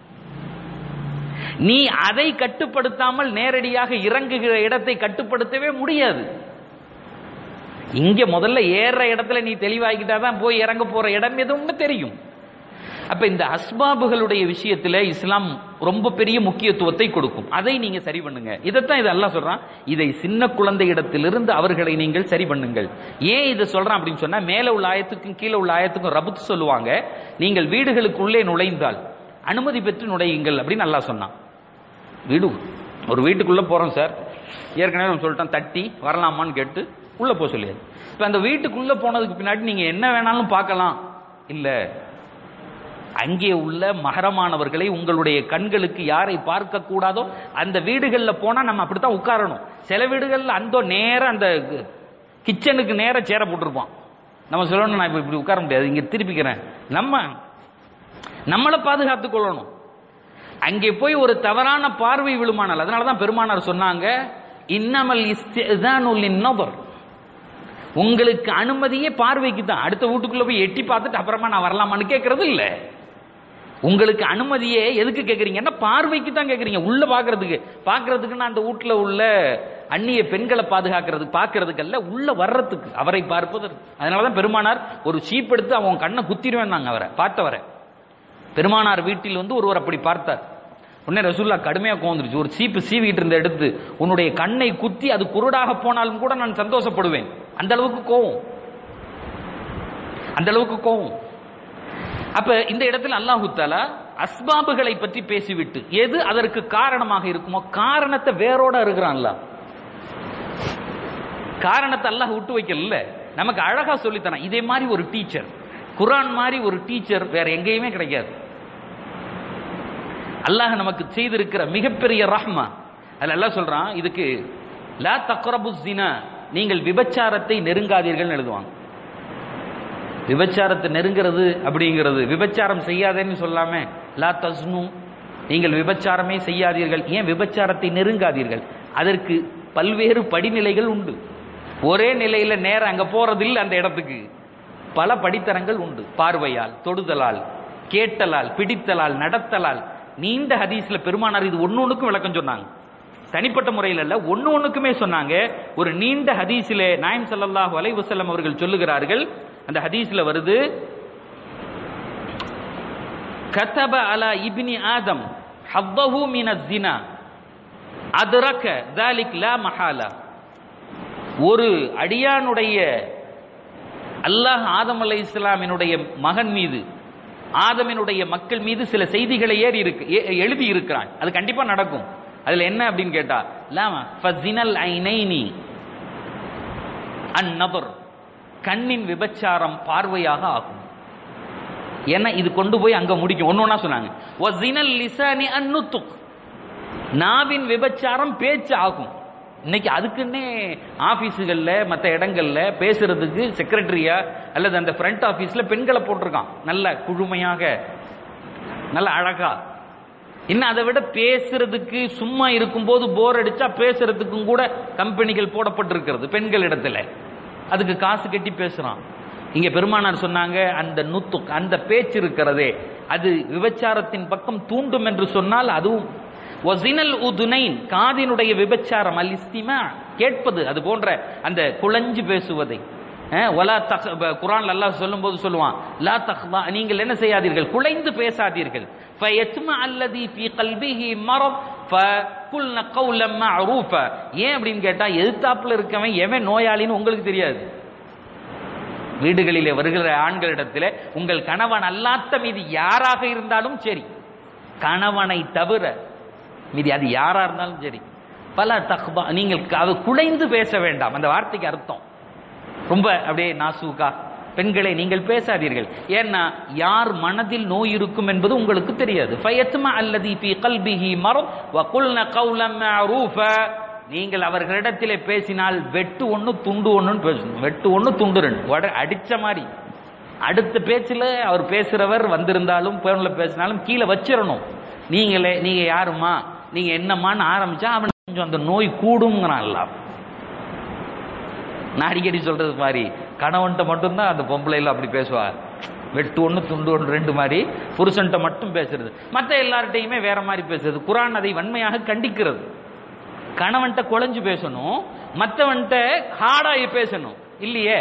நீ அதை கட்டுப்படுத்தாமல் நேரடியாக இறங்குகிற இடத்தை கட்டுப்படுத்தவே முடியாது இங்க முதல்ல ஏறுற இடத்துல நீ தெளிவாகிட்டாதான் போய் இறங்க போற இடம் எதுவும்னு தெரியும் அப்ப இந்த அஸ்பாபுகளுடைய விஷயத்துல இஸ்லாம் ரொம்ப பெரிய முக்கியத்துவத்தை கொடுக்கும் அதை நீங்க சரி பண்ணுங்க இதைத்தான் இது அல்லாஹ் சொல்றான் இதை சின்ன குழந்தை இடத்திலிருந்து அவர்களை நீங்கள் சரி பண்ணுங்கள் ஏன் இதை சொல்றான் அப்படின்னு சொன்னா மேல உள்ள ஆயத்துக்கும் கீழே உள்ள ஆயத்துக்கும் ரபுத் சொல்லுவாங்க நீங்கள் வீடுகளுக்குள்ளே நுழைந்தால் அனுமதி பெற்று நுழையுங்கள் அப்படின்னு நல்லா சொன்னான் வீடு ஒரு வீட்டுக்குள்ள போறோம் சார் ஏற்கனவே நம்ம சொல்லிட்டோம் தட்டி வரலாமான்னு கேட்டு உள்ள போக சொல்லியது இப்ப அந்த வீட்டுக்குள்ள போனதுக்கு பின்னாடி நீங்க என்ன வேணாலும் பார்க்கலாம் இல்ல அங்கே உள்ள மகரமானவர்களை உங்களுடைய கண்களுக்கு யாரை பார்க்க கூடாதோ அந்த வீடுகள்ல போனா நம்ம அப்படித்தான் உட்காரணும் சில வீடுகள்ல அந்த நேர அந்த கிச்சனுக்கு நேர சேர போட்டிருப்பான் நம்ம சொல்லணும் நான் இப்ப இப்படி உட்கார முடியாது இங்க திருப்பிக்கிறேன் நம்ம நம்மளை பாதுகாத்துக் கொள்ளணும் அங்கே போய் ஒரு தவறான பார்வை விழுமானால் அதனாலதான் பெருமானார் சொன்னாங்க இன்னமல் இஸ்திதானுல் நபர் உங்களுக்கு அனுமதியே பார்வைக்கு தான் அடுத்த வீட்டுக்குள்ள போய் எட்டி பார்த்துட்டு அப்புறமா நான் வரலாமான்னு கேட்கறது இல்ல உங்களுக்கு அனுமதியே எதுக்கு கேட்கறீங்கன்னா பார்வைக்கு தான் கேட்கறீங்க உள்ள பாக்குறதுக்கு பாக்குறதுக்குன்னா அந்த வீட்டுல உள்ள அந்நிய பெண்களை பாதுகாக்கிறதுக்கு பாக்குறதுக்கல்ல உள்ள வர்றதுக்கு அவரை பார்ப்பதற்கு அதனாலதான் பெருமானார் ஒரு சீப் எடுத்து அவன் கண்ணை குத்திடுவேன் அவரை பார்த்தவரை பெருமானார் வீட்டில் வந்து ஒருவர் அப்படி பார்த்தார் உடனே ரசூல்லா கடுமையா கோந்துருச்சு ஒரு சீப்பு சீவிட்டு இருந்த எடுத்து உன்னுடைய கண்ணை குத்தி அது குருடாக போனாலும் கூட நான் சந்தோஷப்படுவேன் அந்த அளவுக்கு கோவம் அந்த அளவுக்கு கோவம் அப்ப இந்த இடத்துல அல்லாஹு தாலா அஸ்பாபுகளை பற்றி பேசிவிட்டு எது அதற்கு காரணமாக இருக்குமோ காரணத்தை வேரோட இருக்கிறான்ல காரணத்தை அல்லாஹ் விட்டு வைக்கல நமக்கு அழகா சொல்லித்தரான் இதே மாதிரி ஒரு டீச்சர் குரான் மாதிரி ஒரு டீச்சர் வேற எங்கேயுமே கிடைக்காது அல்லாஹ் நமக்கு செய்திருக்கிற மிகப்பெரிய ரஹ்மா அதுல எல்லாம் சொல்றான் இதுக்கு லா தக்ரபு ஜினா நீங்கள் விபச்சாரத்தை நெருங்காதீர்கள் எழுதுவாங்க விபச்சாரத்தை நெருங்கிறது அப்படிங்கிறது விபச்சாரம் செய்யாதேன்னு சொல்லாம லா தஸ்னு நீங்கள் விபச்சாரமே செய்யாதீர்கள் ஏன் விபச்சாரத்தை நெருங்காதீர்கள் அதற்கு பல்வேறு படிநிலைகள் உண்டு ஒரே நிலையில நேரம் அங்க போறது இல்லை அந்த இடத்துக்கு பல படித்தரங்கள் உண்டு பார்வையால் தொடுதலால் கேட்டலால் பிடித்தலால் நடத்தலால் நீண்ட ஹதீஸ்ல பெருமானார் இது ஒன்னு ஒண்ணுக்கும் விளக்கம் சொன்னாங்க தனிப்பட்ட முறையில் அல்ல ஒன்னு ஒண்ணுக்குமே சொன்னாங்க ஒரு நீண்ட ஹதீஸிலே நாயம் ஸல்லல்லாஹு அலைஹி வஸல்லம் அவர்கள் சொல்லுகிறார்கள் அந்த ஹதீஸ்ல வருது கதப அலா இப்னி ஆதம் ஹவ்வஹு மின ஜினா அதுரக்க தாலிக் லா மஹாலா ஒரு அடியானுடைய அல்லாஹ் ஆதம் அலை இஸ்லாமினுடைய மகன் மீது ஆதமினுடைய மக்கள் மீது சில செய்திகளை ஏறி இருக்கு எ- எழுதி இருக்கிறான் அது கண்டிப்பா நடக்கும் அதுல என்ன அப்படின்னு கேட்டா லாம ஃபஸினல் ஐனைனி அந்நபர் கண்ணின் விபச்சாரம் பார்வையாக ஆகும் ஏன்னா இது கொண்டு போய் அங்க முடிக்கும் ஒன்னு ஒண்ணா சொன்னாங்க வஸினல் லிசானி அந்நுத்துக் நாவின் விபச்சாரம் பேச்சு ஆகும் இன்னைக்கு அதுக்குன்னே ஆபீஸுகள்ல மற்ற இடங்கள்ல பேசுறதுக்கு செக்ரட்டரியா அல்லது அந்த ஃப்ரண்ட் ஆபீஸ்ல பெண்களை போட்டிருக்கான் நல்ல குழுமையாக நல்ல அழகா இன்னும் அதை விட பேசுறதுக்கு சும்மா இருக்கும்போது போர் அடிச்சா பேசுறதுக்கும் கூட கம்பெனிகள் போடப்பட்டிருக்கிறது பெண்கள் இடத்துல அதுக்கு காசு கட்டி பேசுறான் இங்க பெருமானார் சொன்னாங்க அந்த நுத்து அந்த பேச்சு இருக்கிறதே அது விபச்சாரத்தின் பக்கம் தூண்டும் என்று சொன்னால் அதுவும் ஒசினல் உதுனைன் காதினுடைய விபச்சாரம் அல் இஸ்திமா கேட்பது அது போன்ற அந்த குழஞ்சு பேசுவதை அஹ், வலா தக் ப- குர்ஆன்ல அல்லாஹ் சொல்லும்போது சொல்லுவான் லா தக்தா நீங்கள் என்ன செய்யாதீர்கள் குலைந்து பேசாதீர்கள் ஃபயத்மா அல்லதி ஃபீ கல்பிஹி மரத் ஃபகுல்ன கௌலம் மஅரூஃபா ஏன் அப்படின்னு கேட்டா எதிர்த்தாப்புல இருக்கவன் எவன் நோயாளின்னு உங்களுக்கு தெரியாது வீடுகளிலே வருகிற ஆண்களிடத்தில் உங்கள் கணவன் அல்லாத்த மீது யாராக இருந்தாலும் சரி கணவனை தவிர மீதி அது யாரா இருந்தாலும் சரி பல தக்பா நீங்கள் க- அது குலைந்து பேச வேண்டாம் அந்த வார்த்தைக்கு அர்த்தம் ரொம்ப அப்படியே நாசூக்கா பெண்களை நீங்கள் பேசாதீர்கள் ஏன்னா யார் மனதில் நோய் இருக்கும் என்பது உங்களுக்கு தெரியாது ஃபயத்மா அல்லதி ஃபீ கல்பிஹி மரத் வ குல்ன கௌலம் மஅரூஃபா நீங்கள் அவர்களிடத்திலே பேசினால் வெட்டு ஒண்ணு துண்டு ஒண்ணுன்னு பேசணும் வெட்டு ஒண்ணு துண்டு ரெண்டு உட அடிச்ச மாதிரி அடுத்த பேச்சுல அவர் பேசுறவர் வந்திருந்தாலும் பேர்ல பேசினாலும் கீழே வச்சிடணும் நீங்களே நீங்க யாருமா நீங்க என்னம்மான்னு ஆரம்பிச்சா அவன் கொஞ்சம் அந்த நோய் கூடுங்கிறான் எல்லாம் நான் அடிக்கடி சொல்றது மாதிரி கணவன்கிட்ட மட்டும்தான் அந்த பொம்பளைல அப்படி பேசுவா வெட்டு ஒன்று துண்டு ஒன்று ரெண்டு மாதிரி புருஷன்ட்ட மட்டும் பேசுறது மற்ற எல்லார்ட்டையுமே வேற மாதிரி பேசுறது குரான் அதை வன்மையாக கண்டிக்கிறது கணவன்கிட்ட குழஞ்சு பேசணும் மற்றவன்கிட்ட ஹார்டாகி பேசணும் இல்லையே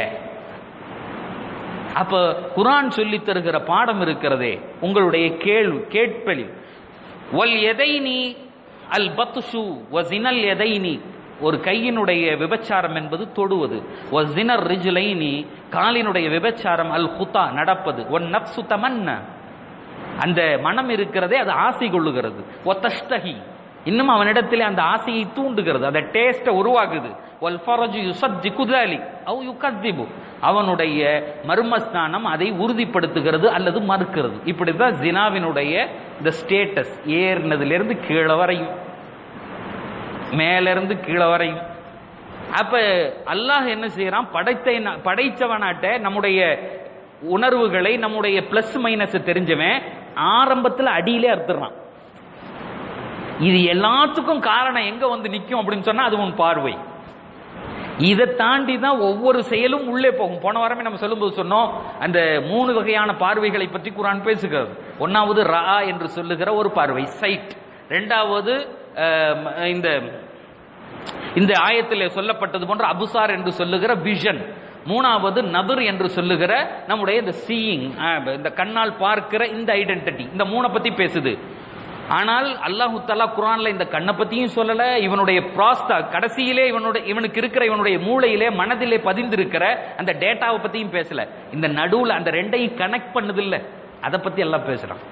அப்ப குரான் சொல்லி தருகிற பாடம் இருக்கிறதே உங்களுடைய கேள்வி கேட்பலி ஒல் எதைனி அல் பத்ஷு வசினல் எதைனி ஒரு கையினுடைய விபச்சாரம் என்பது தொடுவது வசினர் ரிஜுலைனி காலினுடைய விபச்சாரம் அல் குத்தா நடப்பது ஒன் நப்சு தமன்ன அந்த மனம் இருக்கிறதே அது ஆசை கொள்ளுகிறது ஒத்தஷ்டகி இன்னும் அவனிடத்திலே அந்த ஆசையை தூண்டுகிறது அந்த டேஸ்ட்டை உருவாக்குது வல் ஃபரஜு யுசத்திகு ذلك அவ் யுகத்திபு அவனுடைய மர்மஸ்தானம் அதை உறுதிப்படுத்துகிறது அல்லது மறுக்கிறது இப்படிதான் ஜினாவினுடைய இந்த ஸ்டேட்டஸ் ஏறினதிலிருந்து கீழே வரையும் மேல இருந்து கீழே வரையும் அப்ப அல்லாஹ் என்ன செய்யறான் படைத்த படைச்சவனாட்ட நம்முடைய உணர்வுகளை நம்முடைய பிளஸ் மைனஸ் தெரிஞ்சவன் ஆரம்பத்தில் அடியிலே அறுத்துறான் இது எல்லாத்துக்கும் காரணம் எங்க வந்து நிக்கும் அப்படின்னு சொன்னா அது உன் பார்வை இதை தாண்டி தான் ஒவ்வொரு செயலும் உள்ளே போகும் போன வாரமே நம்ம சொல்லும்போது சொன்னோம் அந்த மூணு வகையான பார்வைகளை பற்றி குரான் பேசுகிறது ஒன்னாவது ரா என்று சொல்லுகிற ஒரு பார்வை சைட் ரெண்டாவது அஹ், இந்த இந்த ஆயத்திலே சொல்லப்பட்டது போன்ற அபுசார் என்று சொல்லுகிற விஷன் மூணாவது நதுர் என்று சொல்லுகிற நம்முடைய இந்த சீயிங் இந்த கண்ணால் பார்க்கிற இந்த ஐடென்டிட்டி இந்த மூணை பத்தி பேசுது ஆனால் அல்லாஹு தஆலா குர்ஆன்ல இந்த கண்ணை பத்தியும் சொல்லல இவனுடைய ப்ராஸ்தா கடைசியிலே இவனுடைய இவனுக்கு இருக்கிற இவனுடைய மூளையிலே மனதிலே பதிந்திருக்கிற அந்த டேட்டாவை பத்தியும் பேசல இந்த நடுவுல அந்த ரெண்டையும் கனெக்ட் பண்ணது இல்ல அதை பத்தி எல்லாம் பேசுறான்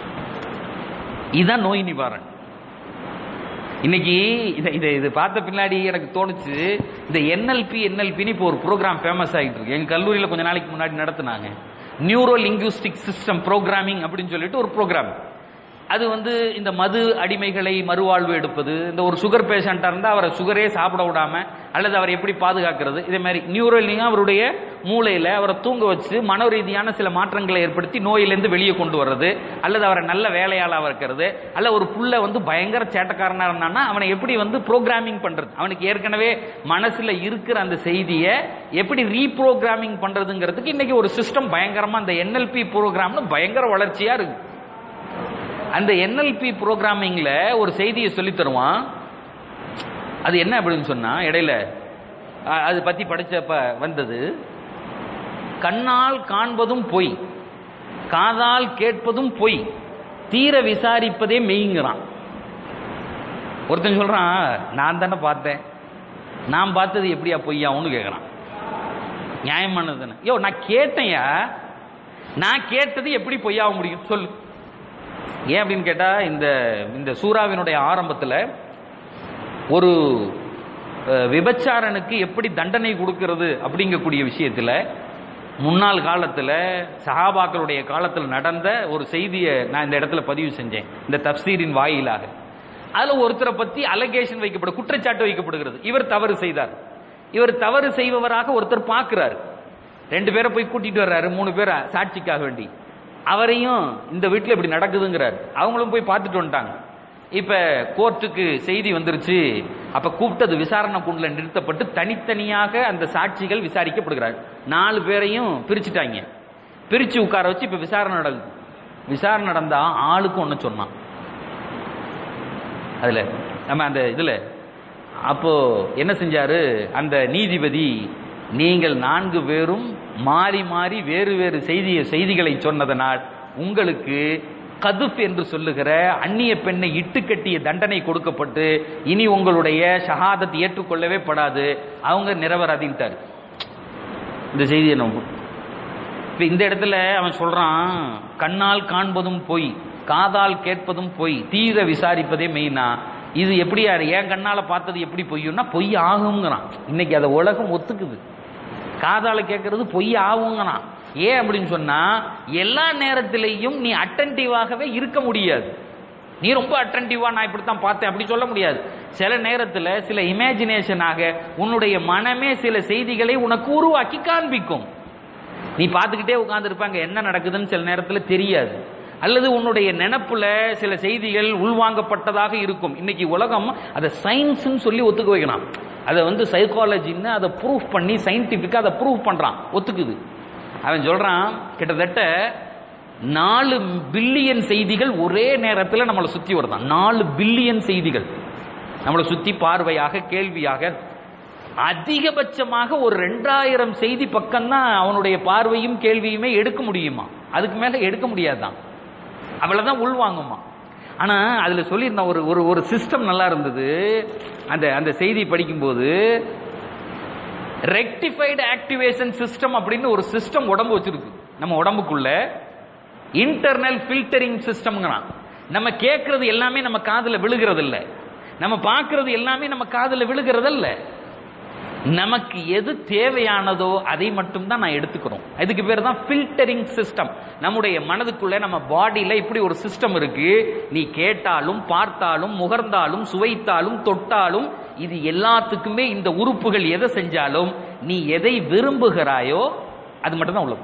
இதான் நோய் நிவாரணம் இன்னைக்கு இதை இதை இது பார்த்த பின்னாடி எனக்கு தோணுச்சு இந்த என்எல்பி என்எல்பின்னு இப்போ ஒரு ப்ரோக்ராம் ஃபேமஸ் ஆகிட்டு இருக்கு எங்க கல்லூரியில் கொஞ்ச நாளைக்கு முன்னாடி நடத்துனாங்க நியூரோ லிங்குஸ்டிக் சிஸ்டம் ப்ரோக்ராமிங் அப்படின்னு சொல்லிட்டு ஒரு ப்ரோக்ராம் அது வந்து இந்த மது அடிமைகளை மறுவாழ்வு எடுப்பது இந்த ஒரு சுகர் பேஷண்டா இருந்தா அவரை சுகரே சாப்பிட விடாம அல்லது அவரை எப்படி பாதுகாக்கிறது இதே மாதிரி நியூரலிங்க அவருடைய மூளையில அவரை தூங்க வச்சு மன ரீதியான சில மாற்றங்களை ஏற்படுத்தி நோயிலிருந்து வெளியே கொண்டு வர்றது அல்லது அவரை நல்ல வேலையாளா இருக்கிறது அல்ல ஒரு புள்ள வந்து பயங்கர சேட்டக்காரனா இருந்தான்னா அவனை எப்படி வந்து ப்ரோக்ராமிங் பண்றது அவனுக்கு ஏற்கனவே மனசுல இருக்கிற அந்த செய்தியை எப்படி ரீப்ரோக்ராமிங் பண்றதுங்கிறதுக்கு இன்னைக்கு ஒரு சிஸ்டம் பயங்கரமா அந்த என்எல்பி ப்ரோக்ராம்னு பயங்கர வளர்ச்சியா இருக்கு அந்த என்எல்பி ப்ரோக்ராமிங்ல ஒரு செய்தியை சொல்லி தருவான் அது என்ன அப்படின்னு சொன்னா இடையில அ- அது பத்தி படிச்சப்ப வந்தது கண்ணால் காண்பதும் பொய் காதால் கேட்பதும் பொய் தீர விசாரிப்பதே மெய்ங்கிறான் ஒருத்தன் சொல்றான் நான் தானே பார்த்தேன் நான் பார்த்தது எப்படியா பொய்யாவுன்னு கேட்கறான் நியாயமானது தானே யோ நான் கேட்டேன்யா நான் கேட்டது எப்படி பொய்யாக முடியும் சொல்லு ஏன் அப்படின்னு கேட்டா இந்த இந்த சூறாவினுடைய ஆரம்பத்துல ஒரு அஹ், விபச்சாரனுக்கு எப்படி தண்டனை கொடுக்கிறது அப்படிங்கக்கூடிய விஷயத்துல முன்னாள் காலத்துல சஹாபாக்களுடைய காலத்தில் நடந்த ஒரு செய்தியை நான் இந்த இடத்துல பதிவு செஞ்சேன் இந்த தப்சீரின் வாயிலாக அதுல ஒருத்தரை பத்தி அலகேஷன் வைக்கப்படும் குற்றச்சாட்டு வைக்கப்படுகிறது இவர் தவறு செய்தார் இவர் தவறு செய்பவராக ஒருத்தர் பார்க்கிறார் ரெண்டு பேரை போய் கூட்டிட்டு வர்றாரு மூணு பேரை சாட்சிக்காக வேண்டி அவரையும் இந்த வீட்டில் இப்படி நடக்குதுங்கிறார் அவங்களும் போய் பார்த்துட்டு வந்துட்டாங்க இப்ப கோர்ட்டுக்கு செய்தி வந்துருச்சு அப்ப கூப்பிட்டது விசாரணை கூண்டில் நிறுத்தப்பட்டு தனித்தனியாக அந்த சாட்சிகள் விசாரிக்கப்படுகிறார் நாலு பேரையும் பிரிச்சுட்டாங்க பிரிச்சு உட்கார வச்சு இப்ப விசாரணை நடக்குது விசாரணை நடந்தா ஆளுக்கு ஒண்ணு சொன்னான் அதுல நம்ம அந்த இதுல அப்போ என்ன செஞ்சாரு அந்த நீதிபதி நீங்கள் நான்கு பேரும் மாறி மாறி வேறு வேறு செய்திய செய்திகளை சொன்னதனால் உங்களுக்கு கதுப் என்று சொல்லுகிற அந்நிய பெண்ணை இட்டு கட்டிய தண்டனை கொடுக்கப்பட்டு இனி உங்களுடைய ஷஹாதத் ஏற்றுக்கொள்ளவே படாது அவங்க நிரபராதின்ட்டார் இந்த செய்தியை நம்ம இப்ப இந்த இடத்துல அவன் சொல்றான் கண்ணால் காண்பதும் பொய் காதால் கேட்பதும் பொய் தீர விசாரிப்பதே மெயினா இது எப்படி யாரு என் கண்ணால பார்த்தது எப்படி பொய்யும்னா பொய் ஆகுங்கிறான் இன்னைக்கு அதை உலகம் ஒத்துக்குது காதால கேட்கறது பொய் ஆகுங்கிறான் ஏன் அப்படின்னு சொன்னா எல்லா நேரத்திலையும் நீ அட்டன்டிவாகவே இருக்க முடியாது நீ ரொம்ப அட்டன்டிவா நான் இப்படித்தான் பார்த்தேன் அப்படி சொல்ல முடியாது சில நேரத்துல சில இமேஜினேஷனாக உன்னுடைய மனமே சில செய்திகளை உனக்கு உருவாக்கி காண்பிக்கும் நீ பார்த்துக்கிட்டே உட்கார்ந்துருப்பாங்க என்ன நடக்குதுன்னு சில நேரத்துல தெரியாது அல்லது உன்னுடைய நினப்புல சில செய்திகள் உள்வாங்கப்பட்டதாக இருக்கும் இன்னைக்கு உலகம் அதை சயின்ஸ்னு சொல்லி ஒத்துக்க வைக்கிறான் அதை வந்து சைக்காலஜின்னு அதை ப்ரூஃப் பண்ணி சயின்டிஃபிக்காக அதை ப்ரூஃப் பண்றான் ஒத்துக்குது அவன் சொல்றான் கிட்டத்தட்ட நாலு பில்லியன் செய்திகள் ஒரே நேரத்தில் நம்மளை சுத்தி வருதான் நாலு பில்லியன் செய்திகள் நம்மளை சுத்தி பார்வையாக கேள்வியாக அதிகபட்சமாக ஒரு ரெண்டாயிரம் செய்தி பக்கம்தான் அவனுடைய பார்வையும் கேள்வியுமே எடுக்க முடியுமா அதுக்கு மேல எடுக்க முடியாதான் அவ்வளவுதான் உள்வாங்குமா ஆனா அதுல சொல்லியிருந்த ஒரு ஒரு ஒரு சிஸ்டம் நல்லா இருந்தது அந்த அந்த செய்தி படிக்கும்போது ரெக்டிஃபைடு ஆக்டிவேஷன் சிஸ்டம் அப்படின்னு ஒரு சிஸ்டம் உடம்பு வச்சிருக்கு நம்ம உடம்புக்குள்ள இன்டர்னல் ஃபில்டரிங் சிஸ்டம்ங்கிறான் நம்ம கேட்கறது எல்லாமே நம்ம காதுல விழுகிறது இல்ல நம்ம பார்க்கிறது எல்லாமே நம்ம காதுல விழுகிறது இல்ல நமக்கு எது தேவையானதோ அதை மட்டும் தான் நான் எடுத்துக்கிறோம் இதுக்கு பேர் தான் ஃபில்டரிங் சிஸ்டம் நம்முடைய மனதுக்குள்ள நம்ம பாடியில இப்படி ஒரு சிஸ்டம் இருக்கு நீ கேட்டாலும் பார்த்தாலும் முகர்ந்தாலும் சுவைத்தாலும் தொட்டாலும் இது எல்லாத்துக்குமே இந்த உறுப்புகள் எதை செஞ்சாலும் நீ எதை விரும்புகிறாயோ அது மட்டும் தான் உள்ளது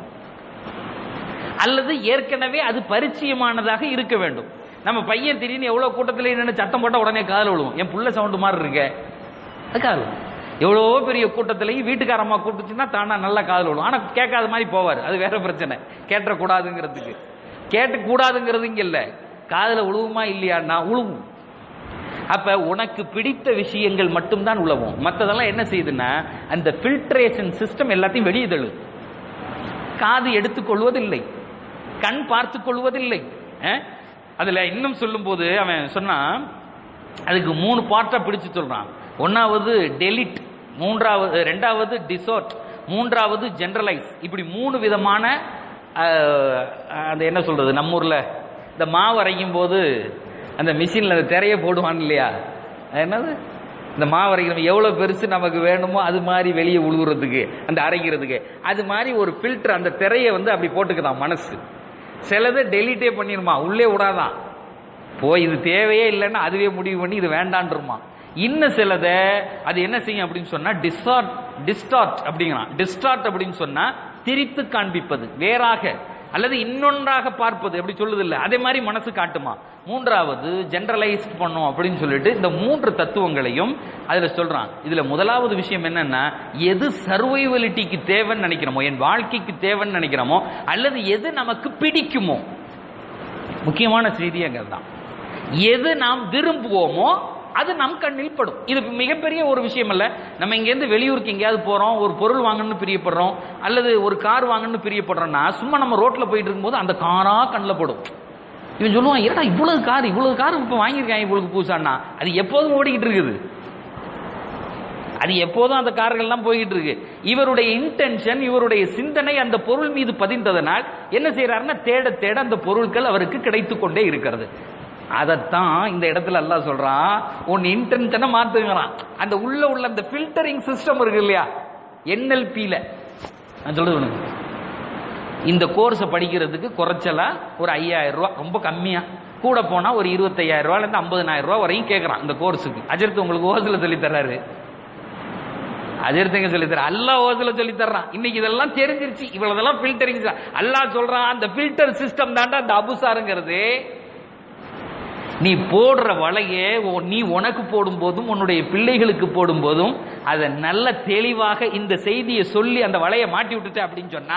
அல்லது ஏற்கனவே அது பரிச்சயமானதாக இருக்க வேண்டும் நம்ம பையன் திடீர்னு எவ்வளவு கூட்டத்தில் என்னென்ன சத்தம் போட்டா உடனே காதல் விழுவும் என் புள்ள சவுண்டு மாதிரி இருக்க அது காதல் எவ்வளோ பெரிய கூட்டத்திலையும் வீட்டுக்காரம்மா கூப்பிட்டுச்சுன்னா தானா நல்லா காதல் விழும் ஆனா கேட்காத மாதிரி போவார் அது வேற பிரச்சனை கேட்டக்கூடாதுங்கிறதுக்கு கேட்டு கூடாதுங்கிறது இங்க இல்ல காதல உழுவுமா இல்லையான்னா உழுவும் அப்ப உனக்கு பிடித்த விஷயங்கள் மட்டும்தான் உழவும் மற்றதெல்லாம் என்ன செய்யுதுன்னா அந்த ஃபில்ட்ரேஷன் சிஸ்டம் எல்லாத்தையும் வெளியே தள்ளு காது எடுத்துக்கொள்வதில்லை கண் பார்த்து கொள்வதில்லை அஹ்? அதுல இன்னும் சொல்லும்போது அவன் சொன்னான் அதுக்கு மூணு பார்ட்டா பிடிச்சு சொல்றான் ஒன்னாவது டெலிட் மூன்றாவது ரெண்டாவது டிசோர்ட் மூன்றாவது ஜெனரலைஸ் இப்படி மூணு விதமான அஹ், அந்த என்ன சொல்றது நம்ம ஊர்ல இந்த மாவு அரைக்கும் போது அந்த மிஷின்ல அந்த திரைய போடுவான் இல்லையா அது என்னது இந்த மாவு அரைக்கிறோம் எவ்வளவு பெருசு நமக்கு வேணுமோ அது மாதிரி வெளியே உழுகுறதுக்கு அந்த அரைக்கிறதுக்கு அது மாதிரி ஒரு ஃபில்டர் அந்த திரையை வந்து அப்படி போட்டுக்குதான் மனசு சிலதை டெலிட்டே பண்ணிருமா உள்ளே விடாதான் போய் இது தேவையே இல்லைன்னா அதுவே முடிவு பண்ணி இது வேண்டான்ருமா இன்னும் சிலதை அது என்ன செய்யும் அப்படின்னு சொன்னா டிஸ்டார்ட் டிஸ்டார்ட் அப்படிங்கிறான் டிஸ்டார்ட் அப்படின்னு சொன்னா திரித்து காண்பிப்பது வேறாக அல்லது இன்னொன்றாக பார்ப்பது எப்படி சொல்லுது இல்ல அதே மாதிரி மனசு காட்டுமா மூன்றாவது ஜெனரலைஸ்ட் பண்ணும் அப்படின்னு சொல்லிட்டு இந்த மூன்று தத்துவங்களையும் அதுல சொல்றான் இதுல முதலாவது விஷயம் என்னன்னா எது சர்வைவலிட்டிக்கு தேவைன்னு நினைக்கிறோமோ என் வாழ்க்கைக்கு தேவைன்னு நினைக்கிறோமோ அல்லது எது நமக்கு பிடிக்குமோ முக்கியமான செய்தி அங்க தான் எது நாம் விரும்புவோமோ அது நம் கண்ணில் படும் இது மிகப்பெரிய ஒரு விஷயம் அல்ல நம்ம இங்கேருந்து வெளியூருக்கு எங்கேயாவது போறோம் ஒரு பொருள் வாங்கணும்னு பிரியப்படுறோம் அல்லது ஒரு கார் வாங்கணும்னு பிரியப்படுறோம்னா சும்மா நம்ம ரோட்ல போயிட்டு இருக்கும்போது அந்த காரா கண்ணில் படும் இவன் சொல்லுவான் ஏடா இவ்வளவு கார் இவ்வளவு கார் இப்ப வாங்கியிருக்காங்க இவ்வளவு பூசான்னா அது எப்போதும் ஓடிக்கிட்டு இருக்குது அது எப்போதும் அந்த கார்கள்லாம் போய்கிட்டு இருக்கு இவருடைய இன்டென்ஷன் இவருடைய சிந்தனை அந்த பொருள் மீது பதிந்ததனால் என்ன செய்யறாருன்னா தேட தேட அந்த பொருட்கள் அவருக்கு கிடைத்து கொண்டே இருக்கிறது அதைத்தான் இந்த இடத்துல அல்லாஹ் சொல்றான் உன் இன்டென்ஷனை மாத்துங்கிறான் அந்த உள்ள உள்ள அந்த ஃபில்டரிங் சிஸ்டம் இருக்கு இல்லையா என்எல்பியில நான் சொல்றது உனக்கு இந்த கோர்ஸை படிக்கிறதுக்கு குறைச்சலா ஒரு ஐயாயிரம் ரூபாய் ரொம்ப கம்மியா கூட போனா ஒரு இருபத்தையாயிரம் ரூபாயில இருந்து ஐம்பதனாயிரம் ரூபாய் வரையும் கேட்கறான் இந்த கோர்ஸுக்கு அஜர்த்து உங்களுக்கு ஓசல சொல்லி தர்றாரு அஜர்த்தங்க சொல்லி தர அல்லாஹ் ஓசல சொல்லி தர்றான் இன்னைக்கு இதெல்லாம் தெரிஞ்சிருச்சு இவ்வளவுதெல்லாம் ஃபில்டரிங் அல்லாஹ் சொல்றான் அந்த ஃபில்டர் சிஸ்டம் தாண்டா அந்த அபுசாருங்கிறது நீ போடுற வலையை உன்- நீ உனக்கு போடும் போதும் உன்னுடைய பிள்ளைகளுக்கு போடும் போதும் அதை நல்ல தெளிவாக இந்த செய்தியை சொல்லி அந்த வலையை மாட்டி விட்டுட்ட அப்படின்னு சொன்னா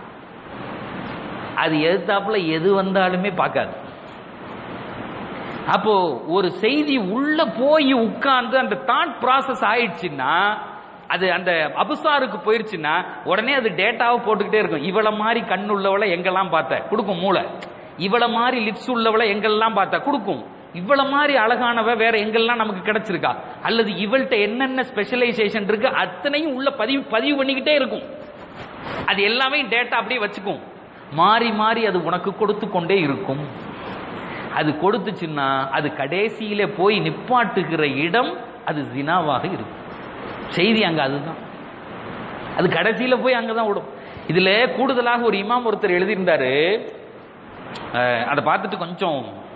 அது எதிர்த்தாப்புல எது வந்தாலுமே பார்க்காது அப்போ ஒரு செய்தி உள்ள போய் உட்கார்ந்து அந்த தாட் ப்ராசஸ் ஆயிடுச்சுன்னா அது அந்த அபுசாருக்கு போயிருச்சுன்னா உடனே அது டேட்டாவை போட்டுக்கிட்டே இருக்கும் இவள மாதிரி கண் உள்ளவளை எங்கெல்லாம் பார்த்த கொடுக்கும் மூளை இவள மாதிரி லிப்ஸ் உள்ளவளை எங்கெல்லாம் பார்த்த கொடுக்கும் இவள மாதிரி அழகானவ வேற எங்கெல்லாம் நமக்கு கிடைச்சிருக்கா அல்லது இவள்கிட்ட என்னென்ன ஸ்பெஷலைசேஷன் இருக்கு அத்தனையும் உள்ள பதிவு பதிவு பண்ணிக்கிட்டே இருக்கும் அது எல்லாமே டேட்டா அப்படியே வச்சுக்கும் மாறி மாறி அது உனக்கு கொடுத்து கொண்டே இருக்கும் அது கொடுத்துச்சுன்னா அது கடைசியில போய் நிப்பாட்டுகிற இடம் அது ஜினாவாக இருக்கும் செய்தி அங்க அதுதான் அது கடைசியில போய் அங்கதான் விடும் இதுல கூடுதலாக ஒரு இமாம் ஒருத்தர் எழுதியிருந்தாரு அஹ், அதை பார்த்துட்டு கொஞ்சம்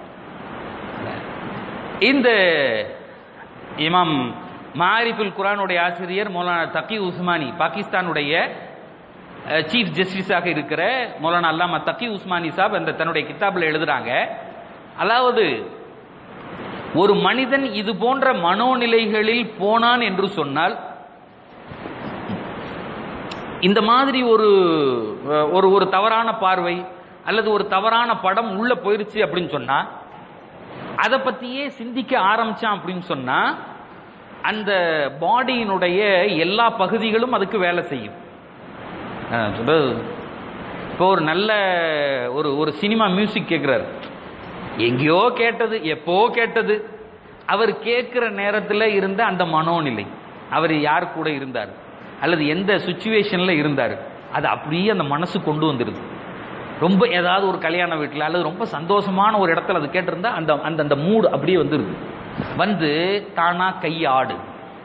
இந்த இமாம் மாரிஃபுல் குரானுடைய ஆசிரியர் மௌலானா தக்கி உஸ்மானி பாகிஸ்தானுடைய சீஃப் ஜஸ்டிஸாக இருக்கிற மௌலானா அல்லாமா தக்கி உஸ்மானி சாப் அந்த தன்னுடைய கித்தாபில் எழுதுறாங்க அதாவது ஒரு மனிதன் இது போன்ற மனோநிலைகளில் போனான் என்று சொன்னால் இந்த மாதிரி ஒரு அஹ், ஒரு ஒரு தவறான பார்வை அல்லது ஒரு தவறான படம் உள்ள போயிருச்சு அப்படின்னு சொன்னா அதை பத்தியே சிந்திக்க ஆரம்பிச்சான் அப்படின்னு சொன்னா அந்த பாடியினுடைய எல்லா பகுதிகளும் அதுக்கு வேலை செய்யும் அஹ், சொல்றது இப்போ ஒரு நல்ல ஒரு ஒரு சினிமா மியூசிக் கேட்கிறாரு எங்கேயோ கேட்டது எப்போ கேட்டது அவர் கேட்கிற நேரத்தில் இருந்த அந்த மனோநிலை அவர் யார் கூட இருந்தார் அல்லது எந்த சுச்சுவேஷன்ல இருந்தார் அது அப்படியே அந்த மனசு கொண்டு வந்துருது ரொம்ப ஏதாவது ஒரு கல்யாண வீட்டில் அல்லது ரொம்ப சந்தோஷமான ஒரு இடத்துல அது கேட்டிருந்தா அந்த அந்த அந்த மூடு அப்படியே வந்துருது வந்து தானா கை ஆடு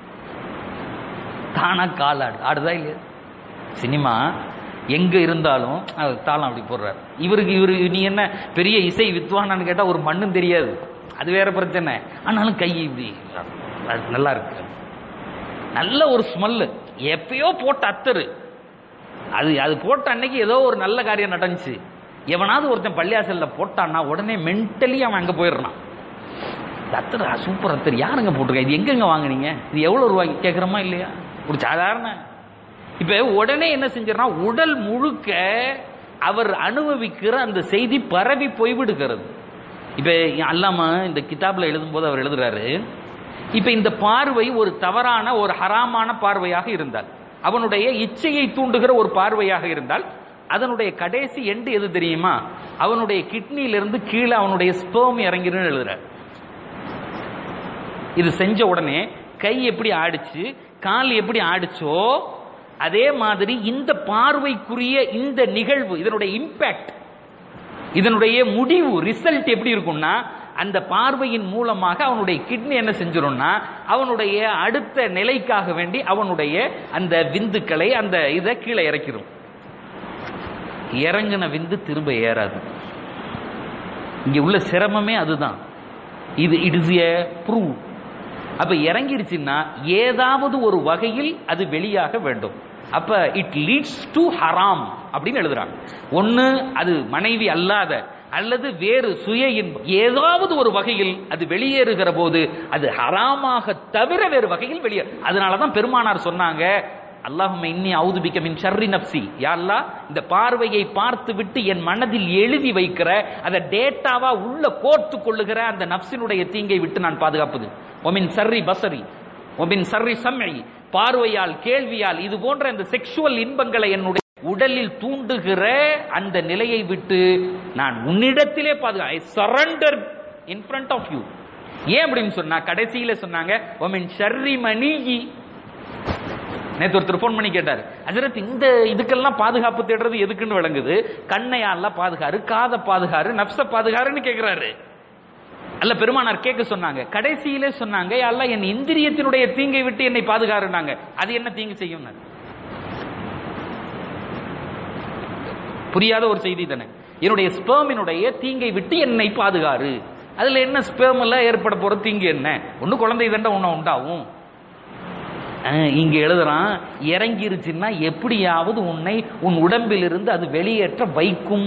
தானா கால் ஆடு ஆடுதா இல்லையா சினிமா எங்க இருந்தாலும் அது தாளம் அப்படி போடுறாரு இவருக்கு இவரு நீ என்ன பெரிய இசை வித்வானான்னு கேட்டா ஒரு மண்ணும் தெரியாது அது வேற பிரச்சனை ஆனாலும் கை இப்படி அது நல்லா இருக்கு நல்ல ஒரு ஸ்மெல்லு எப்பயோ போட்ட அத்தரு அது அது போட்ட அன்னைக்கு ஏதோ ஒரு நல்ல காரியம் நடந்துச்சு எவனாவது ஒருத்தன் பள்ளியாசல்ல போட்டான்னா உடனே மென்டலி அவன் அங்க போயிடுறான் இந்த அத்தர் சூப்பர் அத்தர் யாருங்க போட்டிருக்கா இது எங்கெங்க வாங்குனீங்க இது எவ்வளவு ரூபாய்க்கு கேட்குறோமா இல்லையா ஒரு சாதாரண இப்ப உடனே என்ன செஞ்சிடறான் உடல் முழுக்க அவர் அனுபவிக்கிற அந்த செய்தி பரவி போய்விடுகிறது இப்ப அல்லாம இந்த கிதாப்ல எழுதும்போது அவர் எழுதுறாரு இப்ப இந்த பார்வை ஒரு தவறான ஒரு ஹராமான பார்வையாக இருந்தால் அவனுடைய இச்சையை தூண்டுகிற ஒரு பார்வையாக இருந்தால் அதனுடைய கடைசி எண்டு எது தெரியுமா அவனுடைய கிட்னியிலிருந்து கீழே அவனுடைய ஸ்பேம் இறங்கிருன்னு எழுதுறாரு இது செஞ்ச உடனே கை எப்படி ஆடிச்சு கால் எப்படி ஆடிச்சோ அதே மாதிரி இந்த பார்வைக்குரிய இந்த நிகழ்வு இதனுடைய இம்பாக்ட் இதனுடைய முடிவு ரிசல்ட் எப்படி இருக்கும்னா அந்த பார்வையின் மூலமாக அவனுடைய கிட்னி என்ன செஞ்சிரும்னா அவனுடைய அடுத்த நிலைக்காக வேண்டி அவனுடைய அந்த விந்துக்களை அந்த இதை கீழே இறக்கிரும் இறங்கின விந்து திரும்ப ஏறாது இங்க உள்ள சிரமமே அதுதான் இது இட் இஸ் ஏ ப்ரூவ் அப்ப இறங்கிருச்சுன்னா ஏதாவது ஒரு வகையில் அது வெளியாக வேண்டும் அப்ப இட் லீட்ஸ் டு ஹராம் அப்படின்னு எழுதுறாங்க ஒன்னு அது மனைவி அல்லாத அல்லது வேறு சுய இன்பம் ஏதாவது ஒரு வகையில் அது வெளியேறுகிற போது அது ஹராமாக தவிர வேறு வகையில் வெளியே அதனாலதான் பெருமானார் சொன்னாங்க அல்லாஹும் இன்னி அவுதுபிக்க மின் ஷர்ரி நப்சி யாழ்லா இந்த பார்வையை பார்த்து விட்டு என் மனதில் எழுதி வைக்கிற அதை டேட்டாவா உள்ள கோர்த்து கொள்ளுகிற அந்த நப்சினுடைய தீங்கை விட்டு நான் பாதுகாப்பது ஒமின் சர்ரி பசரி ஒமின் சர்ரி சம்மை பார்வையால் கேள்வியால் இது போன்ற இந்த செக்ஷுவல் இன்பங்களை என்னுடைய உடலில் தூண்டுகிற அந்த நிலையை விட்டு நான் உன்னிடத்திலே பாதுகா I surrender in front of you ஏன் அப்படின்னு சொன்னா கடைசியில சொன்னாங்க ஒமின் ஷர்ரி மணியி நேத்து ஒருத்தர் ஃபோன் பண்ணி கேட்டாரு அஜரத் இந்த இதுக்கெல்லாம் பாதுகாப்பு தேடுறது எதுக்குன்னு விளங்குது கண்ணையால பாதுகாரு காத பாதுகாரு நப்ச பாதுகாருன்னு கேக்குறாரு அல்ல பெருமானார் கேட்க சொன்னாங்க கடைசியிலே சொன்னாங்க அல்ல என் இந்திரியத்தினுடைய தீங்கை விட்டு என்னை பாதுகாருனாங்க அது என்ன தீங்கு செய்யும் புரியாத ஒரு செய்தி தானே என்னுடைய ஸ்பேமினுடைய தீங்கை விட்டு என்னை பாதுகாரு அதுல என்ன ஸ்பேம் எல்லாம் ஏற்பட போற தீங்கு என்ன ஒண்ணு குழந்தை தண்டை ஒண்ணு உண்டாகும் இங்க எழுதுறான் இறங்கிருச்சுன்னா எப்படியாவது உன்னை உன் உடம்பில் இருந்து அது வெளியேற்ற வைக்கும்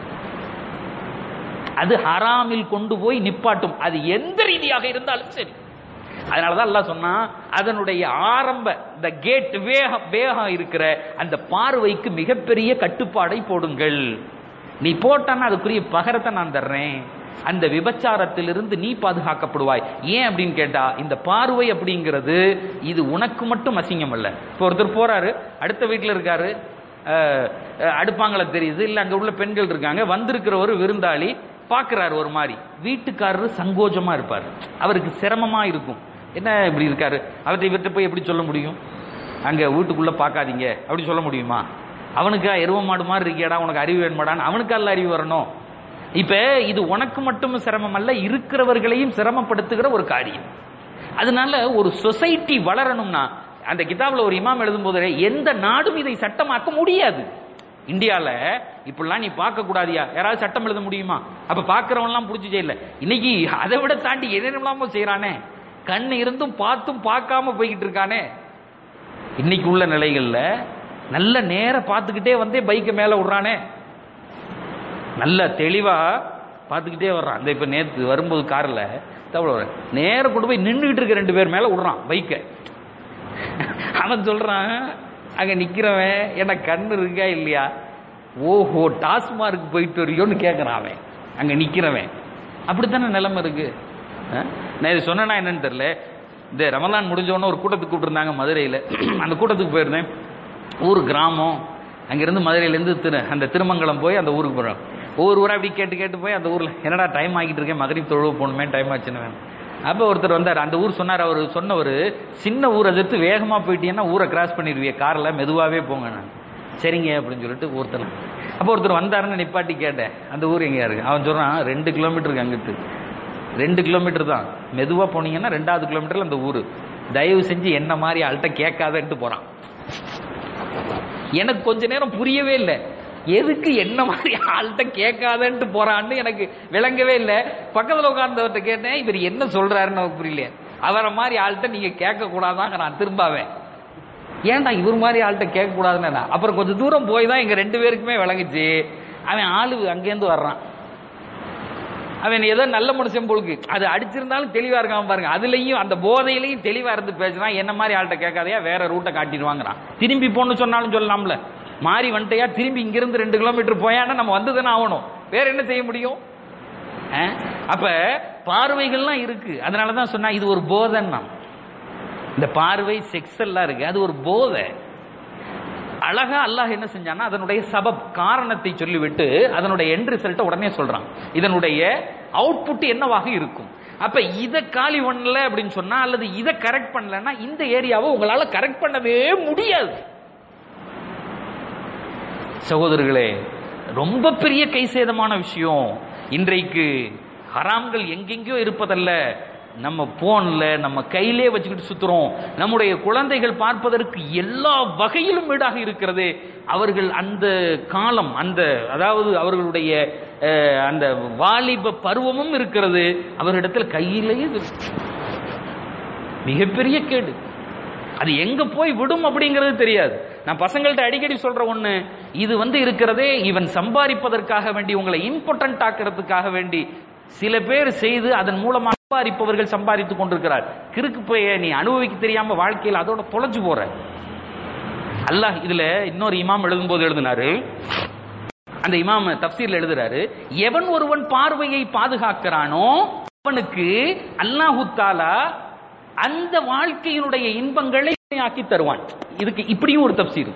அது ஹராமில் கொண்டு போய் நிப்பாட்டும் அது எந்த ரீதியாக இருந்தாலும் சரி அதனாலதான் எல்லாம் சொன்னா அதனுடைய ஆரம்ப இந்த கேட் வேகம் வேகம் இருக்கிற அந்த பார்வைக்கு மிகப்பெரிய கட்டுப்பாடை போடுங்கள் நீ போட்டான்னா அதுக்குரிய பகரத்தை நான் தர்றேன் அந்த விபச்சாரத்திலிருந்து நீ பாதுகாக்கப்படுவாய் ஏன் அப்படின்னு கேட்டா இந்த பார்வை அப்படிங்கிறது இது உனக்கு மட்டும் அசிங்கம் அல்ல இப்போ ஒருத்தர் போறாரு அடுத்த வீட்டில் இருக்காரு அடுப்பாங்களை தெரியுது இல்ல அங்க உள்ள பெண்கள் இருக்காங்க வந்திருக்கிற ஒரு விருந்தாளி பாக்குறாரு ஒரு மாதிரி வீட்டுக்காரரு சங்கோஜமா இருப்பார் அவருக்கு சிரமமா இருக்கும் என்ன இப்படி இருக்காரு அவர்கிட்ட இவர்கிட்ட போய் எப்படி சொல்ல முடியும் அங்க வீட்டுக்குள்ள பார்க்காதீங்க அப்படி சொல்ல முடியுமா அவனுக்கா எருவ மாடு மாதிரி இருக்கியாடா உனக்கு அறிவு வேணுமாடான்னு அவனுக்கு அல்ல அறிவு வரணும் இப்ப இது உனக்கு மட்டும் சிரமம் அல்ல இருக்கிறவர்களையும் சிரமப்படுத்துகிற ஒரு காரியம் அதனால ஒரு சொசைட்டி வளரணும்னா அந்த கிதாப்ல ஒரு இமாம் எழுதும் போது எந்த நாடும் இதை சட்டமாக்க முடியாது இந்தியால இப்படிலாம் நீ பார்க்க கூடாதியா யாராவது சட்டம் எழுத முடியுமா அப்ப பாக்குறவன்லாம் புடிச்சு செய்யல இன்னைக்கு அதை விட தாண்டி என்னென்னலாமோ செய்யறானே கண் இருந்தும் பார்த்தும் பார்க்காம போய்கிட்டு இருக்கானே இன்னைக்கு உள்ள நிலைகள்ல நல்ல நேர பார்த்துக்கிட்டே வந்தே பைக்கை மேல விடுறானே நல்ல தெளிவா பார்த்துக்கிட்டே வர்றான் அந்த இப்ப நேத்து வரும்போது கார்ல தவிர நேர கொண்டு போய் நின்றுகிட்டு இருக்க ரெண்டு பேர் மேல விடுறான் பைக்கை அவன் சொல்றான் அங்க நிக்கிறவன் என்ன கண்ணு இருக்கா இல்லையா ஓஹோ டாஸ்மார்க் போயிட்டு வரியோன்னு கேட்கறான் அவன் அங்க நிக்கிறவன் அப்படித்தானே நிலைமை இருக்கு நான் இது சொன்னா என்னன்னு தெரியல இந்த ரமலான் முடிஞ்சோடனே ஒரு கூட்டத்துக்கு கூப்பிட்டுருந்தாங்க மதுரையில் அந்த கூட்டத்துக்கு போயிருந்தேன் ஊர் கிராமம் அங்கிருந்து மதுரையிலேருந்து திரு அந்த திருமங்கலம் போய் அந்த ஊருக்கு போகிறோம் ஒவ்வொரு ஊராக அப்படி கேட்டு கேட்டு போய் அந்த ஊரில் என்னடா டைம் ஆகிட்டு இருக்கேன் மகரிப் தொழுவு போகணுமே டைம் ஆச்சுன்னு வேணும் அப்போ ஒருத்தர் வந்தார் அந்த ஊர் சொன்னார் அவர் சொன்னவர் சின்ன ஊரை எதிர்த்து வேகமாக போயிட்டீங்கன்னா ஊரை கிராஸ் பண்ணிடுவிய காரில் மெதுவாகவே போங்க நான் சரிங்க அப்படின்னு சொல்லிட்டு ஒருத்தனை அப்போ ஒருத்தர் வந்தாருன்னு நிப்பாட்டி கேட்டேன் அந்த ஊர் எங்கேயா இருக்கு அவன் சொல்றான் ரெண்டு கிலோமீட்டருக்கு அங்கிட்டு ரெண்டு கிலோமீட்டர் தான் மெதுவா போனீங்கன்னா ரெண்டாவது கிலோமீட்டர்ல அந்த ஊரு தயவு செஞ்சு என்ன மாதிரி ஆள்கிட்ட கேட்காதன்ட்டு போறான் எனக்கு கொஞ்ச நேரம் புரியவே இல்லை எதுக்கு என்ன மாதிரி ஆள்கிட்ட கேட்காதன்ட்டு போறான்னு எனக்கு விளங்கவே இல்லை பக்கத்துல உட்கார்ந்தவர்கிட்ட கேட்டேன் இவர் என்ன சொல்றாருன்னு எனக்கு புரியல அவரை மாதிரி ஆள்கிட்ட நீங்க கேட்க கூடாதாங்க நான் திரும்பாவேன் ஏன்டா இவர் மாதிரி ஆள்கிட்ட கேட்க கூடாதுன்னு அப்புறம் கொஞ்சம் தூரம் போய் தான் எங்க ரெண்டு பேருக்குமே விளங்குச்சு அவன் ஆளு அங்கேருந்து வர்றான் அவன் ஏதோ நல்ல மனுஷன் போலுக்கு அது அடிச்சிருந்தாலும் தெளிவா இருக்காம பாருங்க அதுலயும் அந்த போதையிலையும் தெளிவா இருந்து பேசுனா என்ன மாதிரி ஆள்கிட்ட கேட்காதையா வேற ரூட்டை காட்டிடுவாங்கிறான் திரும்பி போன்னு சொன்னாலும் சொல்லலாம்ல மாறி வந்துட்டையா திரும்பி இங்கிருந்து ரெண்டு கிலோமீட்டர் போயான்னா நம்ம வந்துதானே ஆகணும் வேற என்ன செய்ய முடியும் அஹ்? அப்ப பார்வைகள்லாம் இருக்கு அதனாலதான் சொன்னா இது ஒரு போதைன்னா இந்த பார்வை செக்ஸ் எல்லாம் இருக்கு அது ஒரு போதை அழகா அல்லாஹ் என்ன செஞ்சான்னா அதனுடைய சபப் காரணத்தை சொல்லிவிட்டு அதனுடைய எண்ட் ரிசல்ட்டை உடனே சொல்றான் இதனுடைய அவுட்புட் என்னவாக இருக்கும் அப்ப இத காலி பண்ணல அப்படின்னு சொன்னா அல்லது இத கரெக்ட் பண்ணலன்னா இந்த ஏரியாவை உங்களால கரெக்ட் பண்ணவே முடியாது சகோதரர்களே ரொம்ப பெரிய கை சேதமான விஷயம் இன்றைக்கு ஹராம்கள் எங்கெங்கேயோ இருப்பதல்ல நம்ம போன்ல நம்ம கையிலே வச்சுக்கிட்டு சுத்துறோம் நம்முடைய குழந்தைகள் பார்ப்பதற்கு எல்லா வகையிலும் வீடாக இருக்கிறது அவர்கள் அந்த காலம் அந்த அதாவது அவர்களுடைய அஹ், அந்த வாலிப பருவமும் இருக்கிறது அவர்களிடத்தில் கையிலேயே இது இருக்கு. மிகப்பெரிய கேடு அது எங்க போய் விடும் அப்படிங்கிறது தெரியாது நான் பசங்கள்ட்ட அடிக்கடி சொல்ற ஒண்ணு இது வந்து இருக்கிறதே இவன் சம்பாதிப்பதற்காக வேண்டி உங்களை இம்பார்ட்டன்ட் ஆக்கிறதுக்காக வேண்டி சில பேர் செய்து அதன் மூலமாக சம்பாதிப்பவர்கள் சம்பாதித்துக் கொண்டிருக்கிறார் கிறுக்கு போய நீ அனுபவிக்க தெரியாம வாழ்க்கையில் அதோட தொலைஞ்சு போற அல்லாஹ் இதுல இன்னொரு இமாம் எழுதும்போது எழுதினாரு அந்த இமாம் தப்சீர்ல எழுதுறாரு எவன் ஒருவன் பார்வையை பாதுகாக்கிறானோ அவனுக்கு அல்லாஹு தாலா அந்த வாழ்க்கையினுடைய இன்பங்களை ஆக்கி தருவான் இதுக்கு இப்படியும் ஒரு தப்சீர்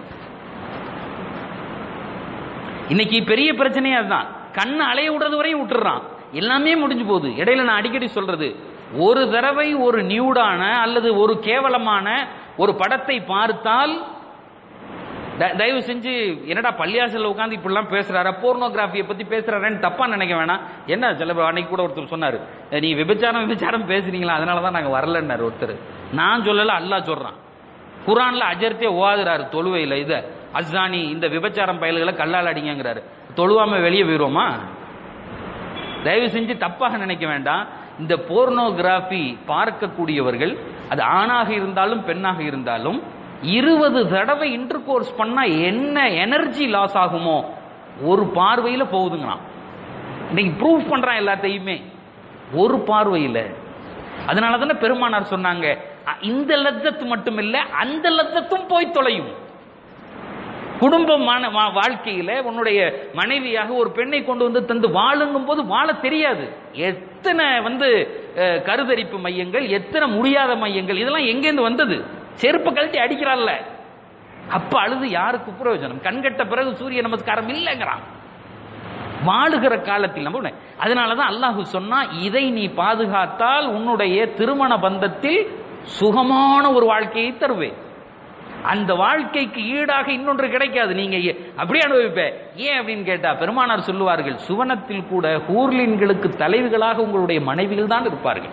இன்னைக்கு பெரிய பிரச்சனையே அதுதான் கண்ணு அலைய விடுறது வரையும் விட்டுறான் எல்லாமே முடிஞ்சு போகுது இடையில நான் அடிக்கடி சொல்றது ஒரு தடவை ஒரு நியூடான அல்லது ஒரு கேவலமான ஒரு படத்தை பார்த்தால் த- தயவு செஞ்சு என்னடா பள்ளியாசல்ல உட்காந்து இப்படிலாம் பேசுறாரு போர்னோகிராஃபியை பத்தி பேசுறாருன்னு தப்பா நினைக்க வேணாம் என்ன சில பேர் அன்னைக்கு கூட ஒருத்தர் சொன்னாரு "அஹ், நீ விபச்சாரம் விபச்சாரம் பேசுறீங்களா அதனால தான் நாங்க வரலன்னாரு ஒருத்தர் நான் சொல்லல அல்லாஹ் சொல்றான் குரான்ல அஜர்த்தே ஓதுறாரு தொழுவையில இத அஸ்தானி இந்த விபச்சாரம் பயல்களை கல்லால் அடிங்கிறாரு தொழுவாம வெளியே போயிருவோமா தயவு செஞ்சு தப்பாக நினைக்க வேண்டாம் இந்த போர்னோகிராஃபி பார்க்கக்கூடியவர்கள் அது ஆணாக இருந்தாலும் பெண்ணாக இருந்தாலும் இருபது தடவை இன்டர் கோர்ஸ் பண்ணா என்ன எனர்ஜி லாஸ் ஆகுமோ ஒரு பார்வையில போகுதுங்களாம் இன்னைக்கு ப்ரூவ் பண்றான் எல்லாத்தையுமே ஒரு பார்வையில அதனால தானே பெருமானார் சொன்னாங்க "அ, இந்த லத்தத்து மட்டும் இல்ல அந்த லத்தத்தும் போய் தொலையும் குடும்பமான வா- வாழ்க்கையில உன்னுடைய மனைவியாக ஒரு பெண்ணை கொண்டு வந்து தந்து வாழுங்கும் போது வாழ தெரியாது எத்தனை வந்து அஹ், கருதரிப்பு மையங்கள் எத்தனை முடியாத மையங்கள் இதெல்லாம் எங்கேருந்து வந்தது செருப்பு கழட்டி அடிக்கிறான்ல அப்ப அழுது யாருக்கு பிரயோஜனம் கண்கட்ட பிறகு சூரிய நமஸ்காரம் இல்லைங்கிறான் வாழுகிற காலத்தில் நம்ம உன்னை- அதனாலதான் அல்லாஹு சொன்னா இதை நீ பாதுகாத்தால் உன்னுடைய திருமண பந்தத்தில் சுகமான ஒரு வாழ்க்கையை தருவேன் அந்த வாழ்க்கைக்கு ஈடாக இன்னொன்று கிடைக்காது நீங்க ஏ- அப்படியே அனுபவிப்ப ஏன் அப்படின்னு கேட்டா பெருமானார் சொல்லுவார்கள் சுவனத்தில் கூட ஹூர்லின்களுக்கு தலைவிகளாக உங்களுடைய மனைவிகள் தான் இருப்பார்கள்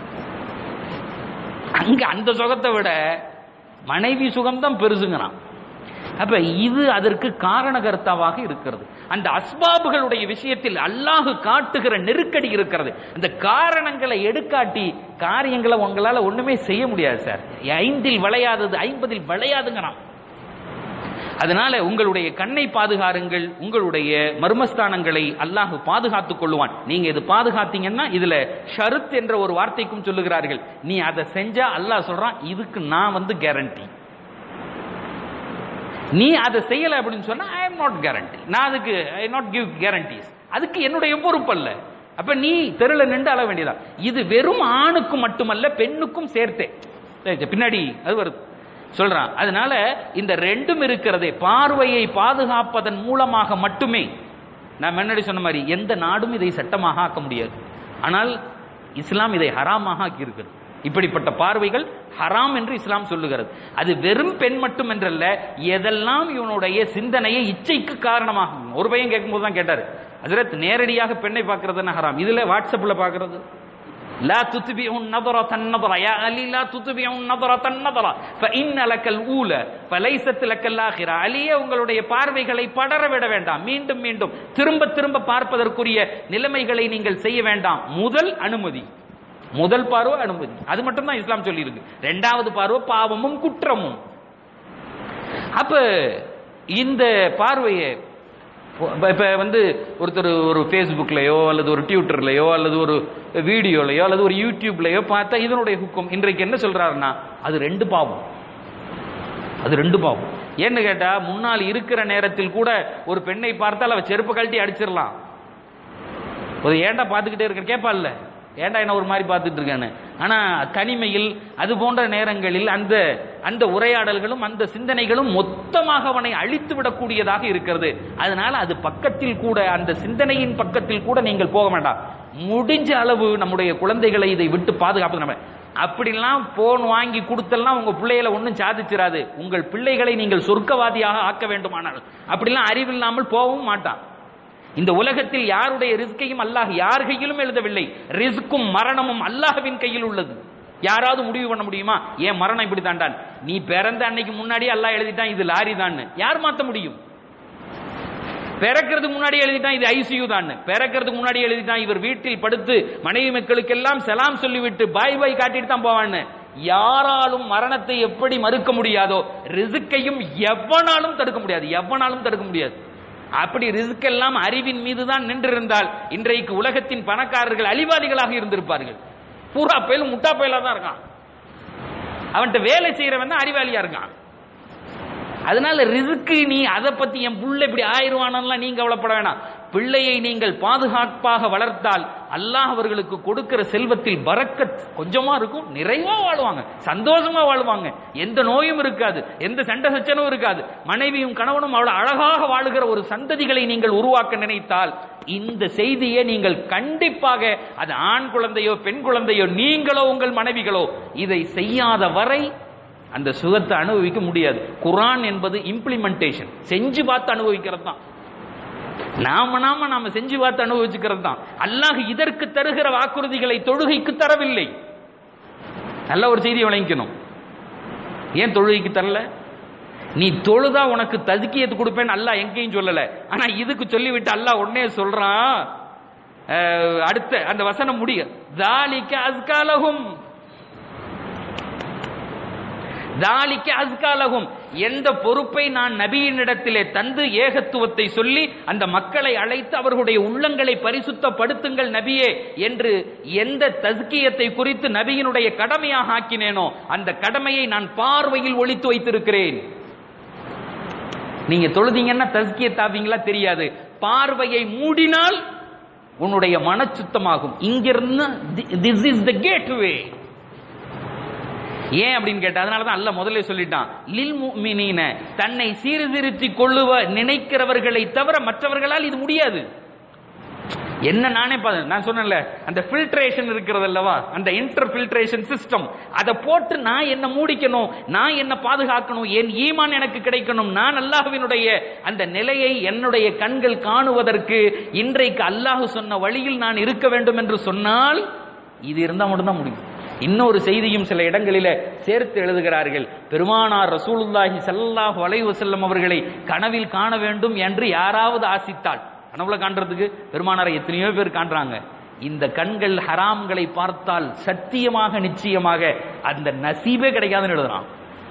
அங்க அந்த சுகத்தை விட மனைவி சுகம்தான் பெருசுங்கிறான் அப்ப இது அதற்கு காரணகர்த்தாவாக இருக்கிறது அந்த அஸ்பாபுகளுடைய விஷயத்தில் அல்லாஹ் காட்டுகிற நெருக்கடி இருக்கிறது அந்த காரணங்களை எடுக்காட்டி காரியங்களை உங்களால ஒண்ணுமே செய்ய முடியாது சார் ஐந்தில் விளையாதது ஐம்பதில் விளையாதுங்கிறான் அதனால உங்களுடைய கண்ணை பாதுகாருங்கள் உங்களுடைய மர்மஸ்தானங்களை அல்லாஹ் பாதுகாத்துக் கொள்ளுவான் நீங்க இது பாதுகாத்தீங்கன்னா இதுல ஷருத் என்ற ஒரு வார்த்தைக்கும் சொல்லுகிறார்கள் நீ அதை செஞ்சா அல்லாஹ் சொல்றான் இதுக்கு நான் வந்து கேரண்டி நீ அதை செய்யல அப்படின்னு சொன்னா ஐ எம் நாட் கேரண்டி நான் அதுக்கு ஐ நாட் கிவ் கேரண்டிஸ் அதுக்கு என்னுடைய பொறுப்பு அல்ல அப்ப நீ தெருல நின்று அள வேண்டியதா இது வெறும் ஆணுக்கு மட்டுமல்ல பெண்ணுக்கும் சேர்த்தே சரி, பின்னாடி அது வருது சொல்றான் அதனால இந்த ரெண்டும் இருக்கிறதே பார்வையை பாதுகாப்பதன் மூலமாக மட்டுமே நான் முன்னாடி சொன்ன மாதிரி எந்த நாடும் இதை சட்டமாக ஆக்க முடியாது ஆனால் இஸ்லாம் இதை ஹராமாக ஆக்கி இருக்கிறது இப்படிப்பட்ட பார்வைகள் ஹராம் என்று இஸ்லாம் சொல்லுகிறது அது வெறும் பெண் மட்டும் என்றல்ல எதெல்லாம் இவனுடைய சிந்தனையை இச்சைக்கு காரணமாகும் ஒரு பையன் கேட்கும்போது தான் கேட்டாரு அதில் நேரடியாக பெண்ணை பார்க்கறது ஹராம் இதுல வாட்ஸ்அப்ல பார்க்கறது لا تتبعوا النظرة النظرة يا علي لا تتبعوا النظرة النظرة فإن لك الأولى فليست لك الآخرة அலியே உங்களுடைய பார்வைகளை படர விட வேண்டாம் மீண்டும் மீண்டும் திரும்ப திரும்ப பார்ப்பதற்குரிய நிலைமைகளை நீங்கள் செய்ய வேண்டாம் முதல் அனுமதி முதல் பார்வை அனுமதி அது மட்டும் தான் இஸ்லாம் சொல்லி இருக்கு ரெண்டாவது பார்வை பாவமும் குற்றமும் அப்ப இந்த பார்வையை இப்ப- இப்ப வந்து ஒருத்தர் ஒரு ஃபேஸ்புக்லயோ அல்லது ஒரு ட்விட்டர்லயோ அல்லது ஒரு வீடியோலயோ அல்லது ஒரு யூடியூப்லயோ பார்த்தா இதனுடைய ஹுக்கம் இன்றைக்கு என்ன சொல்றாருன்னா அது ரெண்டு பாவம் அது ரெண்டு பாவம் ஏன்னு கேட்டா முன்னால் இருக்கிற நேரத்தில் கூட ஒரு பெண்ணை பார்த்தால் அவ செருப்பு கழட்டி அடிச்சிடலாம் ஒரு ஏன்டா பார்த்துக்கிட்டே இருக்க கேட்பாள்ல ஏன்டா என்ன ஒரு மாதிரி பார்த்துட்டு இருக்கேன்னு ஆனா தனிமையில் அது போன்ற நேரங்களில் அந்த அந்த உரையாடல்களும் அந்த சிந்தனைகளும் மொத்தமாக அவனை அழித்து விடக்கூடியதாக இருக்கிறது அதனால அது பக்கத்தில் கூட அந்த சிந்தனையின் பக்கத்தில் கூட நீங்கள் போக வேண்டாம் முடிஞ்ச அளவு நம்முடைய குழந்தைகளை இதை விட்டு பாதுகாப்பு நம்ம அப்படிலாம் போன் வாங்கி கொடுத்தெல்லாம் உங்க பிள்ளைகளை ஒன்றும் சாதிச்சிராது உங்கள் பிள்ளைகளை நீங்கள் சொர்க்கவாதியாக ஆக்க வேண்டுமானால் அப்படிலாம் அறிவில்லாமல் போகவும் மாட்டான் இந்த உலகத்தில் யாருடைய ரிஸ்கையும் அல்லாஹ் யார் கையிலும் எழுதவில்லை ரிஸ்க்கும் மரணமும் அல்லாஹ்வின் கையில் உள்ளது யாராவது முடிவு பண்ண முடியுமா ஏன் மரணம் இப்படி தாண்டான் நீ பிறந்த அன்னைக்கு முன்னாடியே அல்லாஹ் எழுதிட்டான் இது லாரி தான் யார் மாத்த முடியும் பிறக்கிறதுக்கு முன்னாடி எழுதிட்டான் இது ஐசியூ தான் பிறக்கிறதுக்கு முன்னாடி எழுதிட்டான் இவர் வீட்டில் படுத்து மனைவி மக்களுக்கெல்லாம் செலாம் சொல்லிவிட்டு பாய் பாய் காட்டிட்டு தான் போவான்னு யாராலும் மரணத்தை எப்படி மறுக்க முடியாதோ ரிசுக்கையும் எவனாலும் தடுக்க முடியாது எவனாலும் தடுக்க முடியாது அப்படி ரிஸ்க் எல்லாம் அறிவின் மீது தான் நின்றிருந்தால் இன்றைக்கு உலகத்தின் பணக்காரர்கள் அழிவாதிகளாக இருந்திருப்பார்கள் பூரா பயலும் முட்டா பயலா தான் இருக்கான் அவன்கிட்ட வேலை செய்யறவன் தான் அறிவாளியா இருக்கான் அதனால ரிஸ்க்கு நீ அதை பத்தி என் புள்ள இப்படி ஆயிடுவானெல்லாம் நீங்க கவலைப்பட வேணாம் பிள்ளையை நீங்கள் பாதுகாப்பாக வளர்த்தால் அல்லாஹ் அவர்களுக்கு கொடுக்கிற செல்வத்தில் பரக்கத் கொஞ்சமா இருக்கும் நிறைவா வாழ்வாங்க சந்தோஷமா வாழ்வாங்க எந்த நோயும் இருக்காது எந்த சண்டை சச்சரவும் இருக்காது மனைவியும் கணவனும் அவ்வளவு அழகாக வாழுகிற ஒரு சந்ததிகளை நீங்கள் உருவாக்க நினைத்தால் இந்த செய்தியை நீங்கள் கண்டிப்பாக அது ஆண் குழந்தையோ பெண் குழந்தையோ நீங்களோ உங்கள் மனைவிகளோ இதை செய்யாத வரை அந்த சுகத்தை அனுபவிக்க முடியாது குரான் என்பது இம்ப்ளிமெண்டேஷன் செஞ்சு பார்த்து அனுபவிக்கிறது தான் நாம நாம நாம செஞ்சு பார்த்து அனுபவிச்சுக்கிறது தான் அல்லாஹ் இதற்கு தருகிற வாக்குறுதிகளை தொழுகைக்கு தரவில்லை நல்ல ஒரு செய்தியை விளங்கிக்கணும் ஏன் தொழுகைக்கு தரல நீ தொழுதா உனக்கு ததுக்கியத்து கொடுப்பேன்னு அல்லாஹ் எங்கேயும் சொல்லல ஆனா இதுக்கு சொல்லிவிட்டு அல்லாஹ் உடனே சொல்றான் அஹ், அடுத்த அந்த வசனம் முடிய தாலிக்க அஸ்காலகும் தாலிக்க அஸ்காலகும் எந்த பொறுப்பை நான் நபியினிடத்திலே தந்து ஏகத்துவத்தை சொல்லி அந்த மக்களை அழைத்து அவர்களுடைய உள்ளங்களை பரிசுத்தப்படுத்துங்கள் நபியே என்று எந்த தஸ்கியத்தை குறித்து நபியினுடைய கடமையாக ஆக்கினேனோ அந்த கடமையை நான் பார்வையில் ஒளித்து வைத்திருக்கிறேன் நீங்க தொழுதீங்கன்னா தஸ்கிய தாப்பீங்களா தெரியாது பார்வையை மூடினால் உன்னுடைய மனச்சுத்தமாகும் இங்கிருந்து திஸ் இஸ் த கேட்வே ஏன் அப்படின்னு கேட்டா அதனால தான் அல்லாஹ் முதல்ல சொல்லிட்டான் லில் முஃமினீன தன்னை சீர்திருத்தி கொள்ளுவ நினைக்கிறவர்களை தவிர மற்றவர்களால் இது முடியாது என்ன நானே பா- நான் சொன்னேன்ல அந்த ஃபில்ட்ரேஷன் இருக்கிறது அல்லவா அந்த இன்டர் ஃபில்ட்ரேஷன் சிஸ்டம் அதை போட்டு நான் என்ன மூடிக்கணும் நான் என்ன பாதுகாக்கணும் என் ஈமான் எனக்கு கிடைக்கணும் நான் அல்லாஹ்வினுடைய அந்த நிலையை என்னுடைய கண்கள் காணுவதற்கு இன்றைக்கு அல்லாஹ் சொன்ன வழியில் நான் இருக்க வேண்டும் என்று சொன்னால் இது இருந்தால் மட்டும்தான் முடியும் இன்னொரு செய்தியும் சில இடங்களில சேர்த்து எழுதுகிறார்கள் பெருமானார் ரசூலுல்லாஹி ஸல்லல்லாஹு அலைஹி வஸல்லம் அவர்களை கனவில் காண வேண்டும் என்று யாராவது ஆசித்தால் கனவுல காண்றதுக்கு பெருமானாரை எத்தனையோ பேர் காண்றாங்க இந்த கண்கள் ஹராம்களை பார்த்தால் சத்தியமாக நிச்சயமாக அந்த நசீபே கிடைக்காதுன்னு எழுதுறான்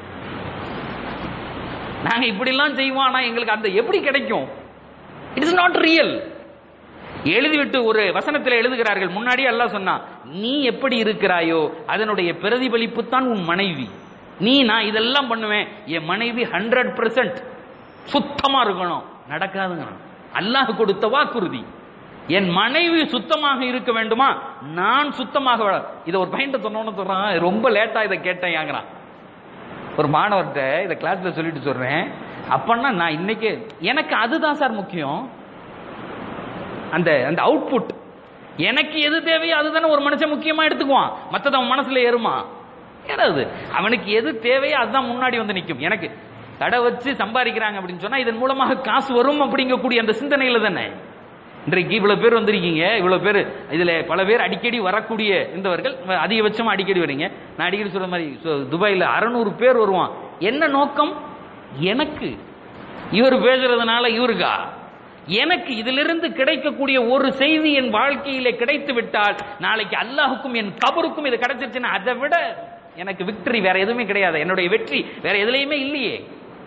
நாங்க இப்படிலாம் செய்வோம் ஆனா எங்களுக்கு அந்த எப்படி கிடைக்கும் இட் இஸ் நாட் ரியல் எழுதிவிட்டு ஒரு வசனத்தில் எழுதுகிறார்கள் முன்னாடி அல்லாஹ் சொன்னா நீ எப்படி இருக்கிறாயோ அதனுடைய பிரதிபலிப்பு தான் உன் மனைவி நீ நான் இதெல்லாம் பண்ணுவேன் என் மனைவி ஹண்ட்ரட் பெர்சன்ட் சுத்தமா இருக்கணும் நடக்காதுங்க அல்லாஹ் கொடுத்த வாக்குறுதி என் மனைவி சுத்தமாக இருக்க வேண்டுமா நான் சுத்தமாக வாழ- இதை ஒரு பையன் சொன்னோன்னு சொல்றான் ரொம்ப லேட்டா இதை கேட்டேன் ஏங்கிறான் ஒரு மாணவர்கிட்ட இதை கிளாஸ்ல சொல்லிட்டு சொல்றேன் அப்பன்னா நான் இன்னைக்கு எனக்கு அதுதான் சார் முக்கியம் அந்த அந்த அவுட்புட் எனக்கு எது தேவையோ அதுதானே ஒரு மனுஷன் முக்கியமா எடுத்துக்குவான் மத்தது அவன் மனசுல ஏறுமா ஏறாது அவனுக்கு எது தேவையோ அதுதான் முன்னாடி வந்து நிற்கும் எனக்கு கடை வச்சு சம்பாதிக்கிறாங்க அப்படின்னு சொன்னா இதன் மூலமாக காசு வரும் அப்படிங்கக்கூடிய அந்த சிந்தனையில தானே இன்றைக்கு இவ்வளவு பேர் வந்திருக்கீங்க இவ்வளவு பேர் இதுல பல பேர் அடிக்கடி வரக்கூடிய இருந்தவர்கள் அதிகபட்சமா அடிக்கடி வரீங்க நான் அடிக்கடி சொல்ற மாதிரி சு- துபாயில அறநூறு பேர் வருவான் என்ன நோக்கம் எனக்கு இவர் பேசுறதுனால இவருக்கா எனக்கு இதிலிருந்து கிடைக்கக்கூடிய ஒரு செய்தி என் வாழ்க்கையிலே கிடைத்து விட்டால் நாளைக்கு அல்லாஹுக்கும் என் கபருக்கும் இது கிடைச்சிருச்சுன்னா அதை விட எனக்கு விக்டரி வேற எதுவுமே கிடையாது என்னுடைய வெற்றி வேற எதுலையுமே இல்லையே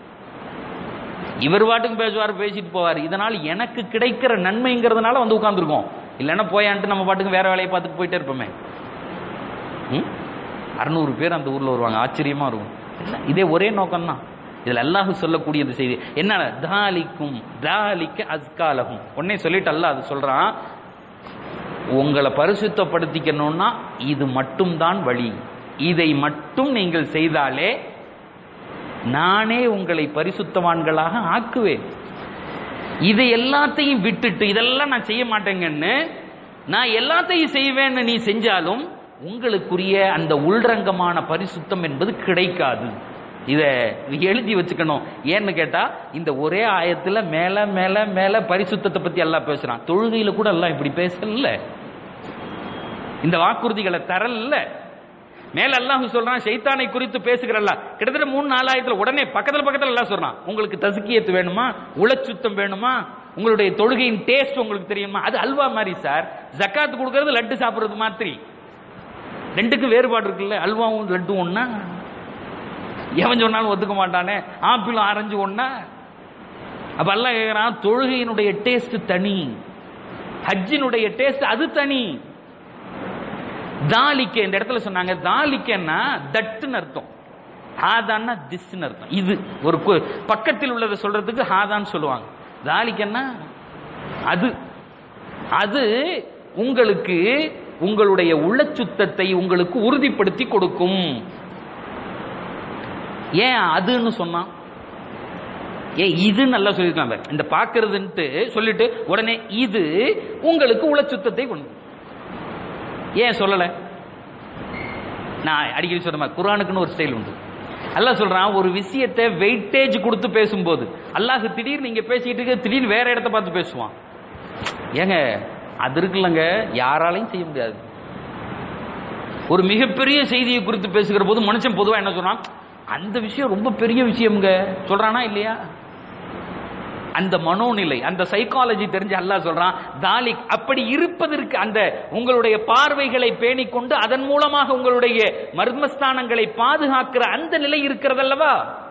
இவர் பாட்டுக்கு பேசுவார் பேசிட்டு போவார் இதனால் எனக்கு கிடைக்கிற நன்மைங்கிறதுனால வந்து உட்கார்ந்துருக்கோம் இல்லைன்னா போயான்ட்டு நம்ம பாட்டுக்கு வேற வேலையை பார்த்துட்டு போயிட்டே இருப்போமே ம்? அறுநூறு பேர் அந்த ஊர்ல வருவாங்க ஆச்சரியமா இருக்கும் இல்ல, இதே ஒரே நோக்கம் தான் இதுல அல்லாஹ் சொல்லக்கூடிய இந்த செய்தி என்ன தாலிக்கும் தாலிக்க அஸ்காலகும் உடனே சொல்லிட்டு அல்லாஹ் அது சொல்றான் உங்களை பரிசுத்தப்படுத்திக்கணும்னா இது மட்டும்தான் வழி இதை மட்டும் நீங்கள் செய்தாலே நானே உங்களை பரிசுத்தவான்களாக ஆக்குவேன் இதை எல்லாத்தையும் விட்டுட்டு இதெல்லாம் நான் செய்ய மாட்டேங்கன்னு நான் எல்லாத்தையும் செய்வேன்னு நீ செஞ்சாலும் உங்களுக்குரிய அந்த உள்ரங்கமான பரிசுத்தம் என்பது கிடைக்காது இத எழுதி வச்சுக்கணும் ஏன்னு கேட்டா இந்த ஒரே ஆயத்துல மேல மேல மேல பரிசுத்தத்தை பத்தி எல்லாம் பேசுறான் தொழுகையில கூட எல்லாம் இப்படி பேசல இந்த வாக்குறுதிகளை தரல மேல அல்லாஹ் சொல்றான் ஷைத்தானை குறித்து பேசுகிறல்ல கிட்டத்தட்ட மூணு நாலாயிரத்துல உடனே பக்கத்துல பக்கத்துல எல்லாம் சொல்றான் உங்களுக்கு தசுக்கியத்து வேணுமா உளச்சுத்தம் வேணுமா உங்களுடைய தொழுகையின் டேஸ்ட் உங்களுக்கு தெரியுமா அது அல்வா மாதிரி சார் ஜக்காத் கொடுக்கறது லட்டு சாப்பிடுறது மாதிரி ரெண்டுக்கும் வேறுபாடு இருக்குல்ல அல்வாவும் லட்டும் ஒண்ணா எவன் சொன்னாலும் ஒத்துக்க மாட்டானே ஆப்பிளும் ஆரஞ்சு ஒண்ணா அப்ப எல்லாம் கேட்கிறான் தொழுகையினுடைய டேஸ்ட் தனி ஹஜ்ஜினுடைய டேஸ்ட் அது தனி தாலிக்க இந்த இடத்துல சொன்னாங்க தாலிக்கன்னா தட்டுன்னு அர்த்தம் ஹாதான்னா திஸ்ன்னு அர்த்தம் இது ஒரு கு- பக்கத்தில் உள்ளதை சொல்றதுக்கு ஹாதான்னு சொல்லுவாங்க தாலிக்கன்னா அது அது உங்களுக்கு உங்களுடைய உள்ளச்சுத்தத்தை உங்களுக்கு உறுதிப்படுத்தி கொடுக்கும் ஏன் அதுன்னு சொன்னான் ஏன் இது நல்லா சொல்லியிருக்காங்க இந்த பார்க்கறதுன்ட்டு சொல்லிட்டு உடனே இது உங்களுக்கு உளச்சுத்தத்தை கொண்டு ஏன் சொல்லல நான் அடிக்கடி சொல்ற மாதிரி குரானுக்குன்னு ஒரு ஸ்டைல் உண்டு அல்லாஹ் சொல்றான் ஒரு விஷயத்தை வெயிட்டேஜ் கொடுத்து பேசும்போது அல்லாஹ் திடீர்னு நீங்க பேசிட்டு இருக்க திடீர்னு வேற இடத்த பார்த்து பேசுவான் ஏங்க அது இருக்குல்லங்க யாராலையும் செய்ய முடியாது ஒரு மிகப்பெரிய செய்தியை குறித்து பேசுகிற போது மனுஷன் பொதுவா என்ன சொல்றான் அந்த விஷயம் ரொம்ப பெரிய விஷயம்ங்க சொல்றானா இல்லையா அந்த மனோநிலை அந்த சைக்காலஜி தெரிஞ்சு அல்லாஹ் சொல்றான் தாலிக் அப்படி இருப்பதற்கு அந்த உங்களுடைய பார்வைகளை பேணிக்கொண்டு அதன் மூலமாக உங்களுடைய மர்மஸ்தானங்களை பாதுகாக்கிற அந்த நிலை இருக்கிறதல்லவா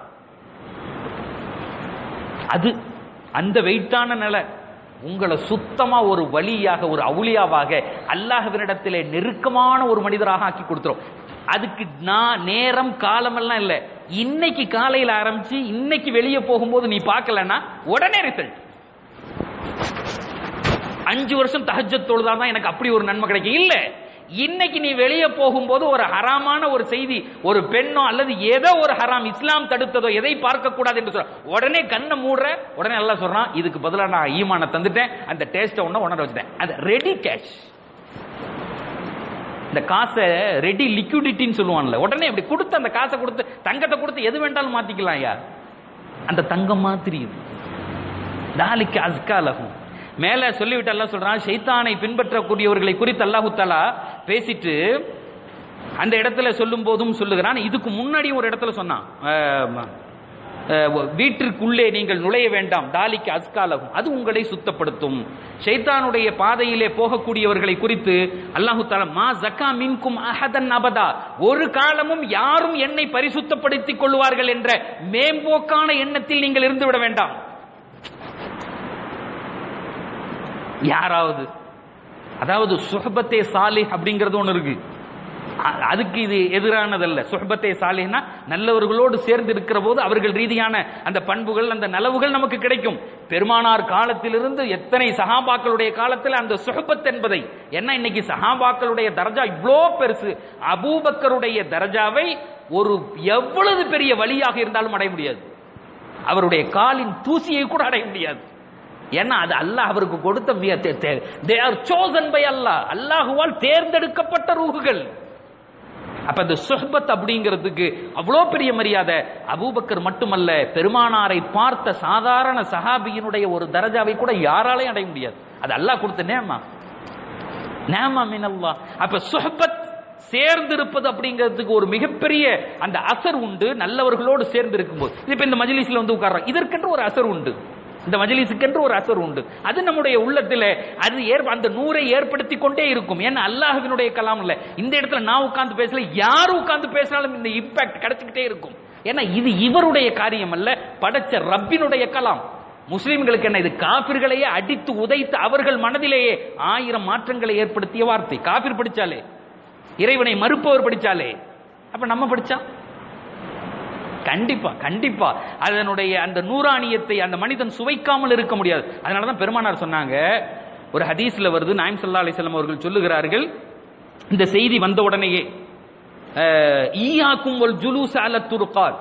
அது அந்த வெயிட்டான நிலை உங்களை சுத்தமா ஒரு வழியாக ஒரு அவுளியாவாக அல்லாஹ்வினிடத்திலே நெருக்கமான ஒரு மனிதராக ஆக்கி கொடுத்துரும் அதுக்கு நான் நேரம் காலமெல்லாம் இல்லை இன்னைக்கு காலையில் ஆரம்பிச்சு இன்னைக்கு வெளியே போகும்போது நீ பார்க்கலன்னா உடனே ரிசல்ட் அஞ்சு வருஷம் தஹஜ்ஜத் தொழுதாதான் எனக்கு அப்படி ஒரு நன்மை கிடைக்கும் இல்ல இன்னைக்கு நீ வெளியே போகும்போது ஒரு ஹராமான ஒரு செய்தி ஒரு பெண்ணோ அல்லது ஏதோ ஒரு ஹராம் இஸ்லாம் தடுத்ததோ எதை பார்க்க கூடாது என்று சொல்ற உடனே கண்ணை மூடுற உடனே எல்லாம் சொல்றான் இதுக்கு பதிலா நான் ஈமான தந்துட்டேன் அந்த டேஸ்ட்டை ஒண்ணு உணர வச்சுட்டேன் அது ரெடி கேஷ் இந்த காசை ரெடி லிக்விடிட்டின்னு சொல்லுவான்ல உடனே இப்படி கொடுத்து அந்த காசை கொடுத்து தங்கத்தை கொடுத்து எது வேண்டாலும் மாத்திக்கலாம் ஐயா அந்த தங்கம் மாதிரி இது தாலிக்கு அஸ்காலகும் மேல சொல்லிவிட்டு அல்லாஹ் சொல்றான் ஷைத்தானை பின்பற்றக்கூடியவர்களை குறித்து அல்லாஹு தஆலா பேசிட்டு அந்த இடத்துல சொல்லும் போதும் சொல்லுகிறான் இதுக்கு முன்னாடி ஒரு இடத்துல சொன்னான் அஹ், அஹ், வீட்டிற்குள்ளே நீங்கள் நுழைய வேண்டாம் தாலிக்கு அஸ்காலகும் அது உங்களை சுத்தப்படுத்தும் ஷைத்தானுடைய பாதையிலே போகக்கூடியவர்களை குறித்து அல்லாஹு தஆலா மா ஜக்கா மின்கும் அஹதன் அபதா ஒரு காலமும் யாரும் என்னை பரிசுத்தப்படுத்திக் கொள்வார்கள் என்ற மேம்போக்கான எண்ணத்தில் நீங்கள் இருந்து விட வேண்டாம் யாராவது அதாவது சுஹபத்தே சாலிஹ் அப்படிங்கிறது ஒன்று இருக்கு அ- அதுக்கு இது எதிரானதல்ல சுஹபத்தே சாலிஹ்னா நல்லவர்களோடு சேர்ந்து இருக்கிற போது அவர்கள் ரீதியான அந்த பண்புகள் அந்த நலவுகள் நமக்கு கிடைக்கும் பெருமானார் காலத்திலிருந்து எத்தனை சஹாபாக்களுடைய காலத்தில் அந்த சுஹபத் என்பதை என்ன இன்னைக்கு சஹாபாக்களுடைய தர்ஜா இவ்வளோ பெருசு அபூபக்கருடைய தர்ஜாவை ஒரு எவ்வளவு பெரிய வழியாக இருந்தாலும் அடைய முடியாது அவருடைய காலின் தூசியை கூட அடைய முடியாது ஏன்னா அது அல்லாஹ் அவருக்கு கொடுத்த they are chosen by Allah அல்லாஹுவால் தேர்ந்தெடுக்கப்பட்ட ரூகுகள் அப்ப இந்த சுஹ்பத் அப்படிங்கிறதுக்கு அவ்வளோ பெரிய மரியாதை அபூபக்கர் மட்டுமல்ல பெருமானாரை பார்த்த சாதாரண சஹாபியினுடைய ஒரு தரஜாவை கூட யாராலையும் அடைய முடியாது அது அல்லாஹ் கொடுத்த நேமா நேமா மினல்லா அப்ப சுஹ்பத் சேர்ந்திருப்பது அப்படிங்கிறதுக்கு ஒரு மிகப்பெரிய அந்த அசர் உண்டு நல்லவர்களோடு சேர்ந்து இருக்கும்போது இப்ப இந்த மஜ்லிஸ்ல வந்து உட்கார்றாங்க இதற்கென்று ஒரு அசர் உண்டு இந்த மஜ்லிஸுக்கென்று ஒரு அசர் உண்டு அது நம்முடைய உள்ளத்தில் அது ஏற்ப அந்த நூரை ஏற்படுத்தி கொண்டே இருக்கும் ஏன்னா அல்லாஹ்வினுடைய கலாம் இல்ல இந்த இடத்துல நான் உட்கார்ந்து பேசல யார் உட்கார்ந்து பேசினாலும் இந்த இம்பாக்ட் கிடைச்சிக்கிட்டே இருக்கும் ஏன்னா இது இவருடைய காரியம் அல்ல படைச்ச ரப்பினுடைய கலாம் முஸ்லிம்களுக்கு என்ன இது காபிர்களையே அடித்து உதைத்து அவர்கள் மனதிலேயே ஆயிரம் மாற்றங்களை ஏற்படுத்திய வார்த்தை காபிர் படிச்சாலே இறைவனை மறுப்பவர் படிச்சாலே அப்ப நம்ம படிச்சா கண்டிப்பா கண்டிப்பா அதனுடைய அந்த நூறாணியத்தை அந்த மனிதன் சுவைக்காமல் இருக்க முடியாது அதனாலதான் பெருமானார் சொன்னாங்க ஒரு ஹதீஸ்ல வருது நாயம் சல்லா அலிஸ்லாம் அவர்கள் சொல்லுகிறார்கள் இந்த செய்தி வந்த உடனேயே ஈயாக்கும் ஒரு ஜுலூஸ் அல துருக்காத்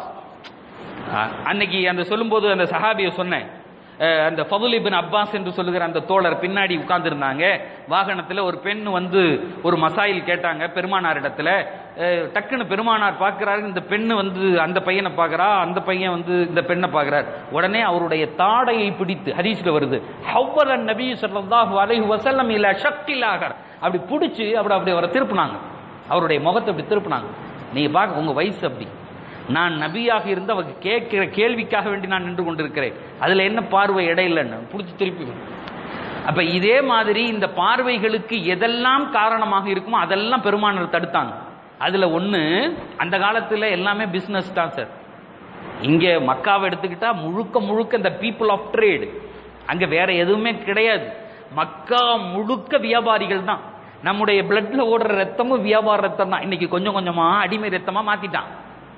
அன்னைக்கு அந்த சொல்லும்போது அந்த சஹாபியை சொன்னேன் அந்த ஃபதுல் இபின் அப்பாஸ் என்று சொல்லுகிற அந்த தோழர் பின்னாடி உட்கார்ந்துருந்தாங்க வாகனத்தில் ஒரு பெண் வந்து ஒரு மசாயில் கேட்டாங்க பெருமானார் இடத்துல டக்குன்னு பெருமானார் பார்க்கிறாரு இந்த பெண்ணு வந்து அந்த பையனை பார்க்கறா அந்த பையன் வந்து இந்த பெண்ணை பார்க்கிறார் உடனே அவருடைய தாடையை பிடித்து ஹதீஸ்ல வருது ஹவ்வல நபி ஸல்லல்லாஹு அலைஹி வஸல்லம் இலா ஷக்கிலாகர் அப்படி பிடிச்சி அப்படி அப்படி அவரை திருப்பினாங்க அவருடைய முகத்தை அப்படி திருப்பினாங்க நீங்க பார்க்க உங்க வயசு அப்படி நான் நபியாக இருந்து அவங்க கேட்கிற கேள்விக்காக வேண்டி நான் நின்று கொண்டிருக்கிறேன் அதுல என்ன பார்வை இடையிலன்னு பிடிச்சி திருப்பி அப்ப இதே மாதிரி இந்த பார்வைகளுக்கு எதெல்லாம் காரணமாக இருக்குமோ அதெல்லாம் பெருமானர் தடுத்தாங்க அதுல ஒண்ணு அந்த காலத்துல எல்லாமே பிசினஸ் தான் சார் இங்க மக்காவை எடுத்துக்கிட்டா முழுக்க முழுக்க இந்த பீப்புள் ஆஃப் ட்ரேடு அங்க வேற எதுவுமே கிடையாது மக்கா முழுக்க வியாபாரிகள் தான் நம்முடைய பிளட்ல ஓடுற ரத்தமும் வியாபார ரத்தம் தான் இன்னைக்கு கொஞ்சம் கொஞ்சமா அடிமை ரத்தமா மாத்திட்டான்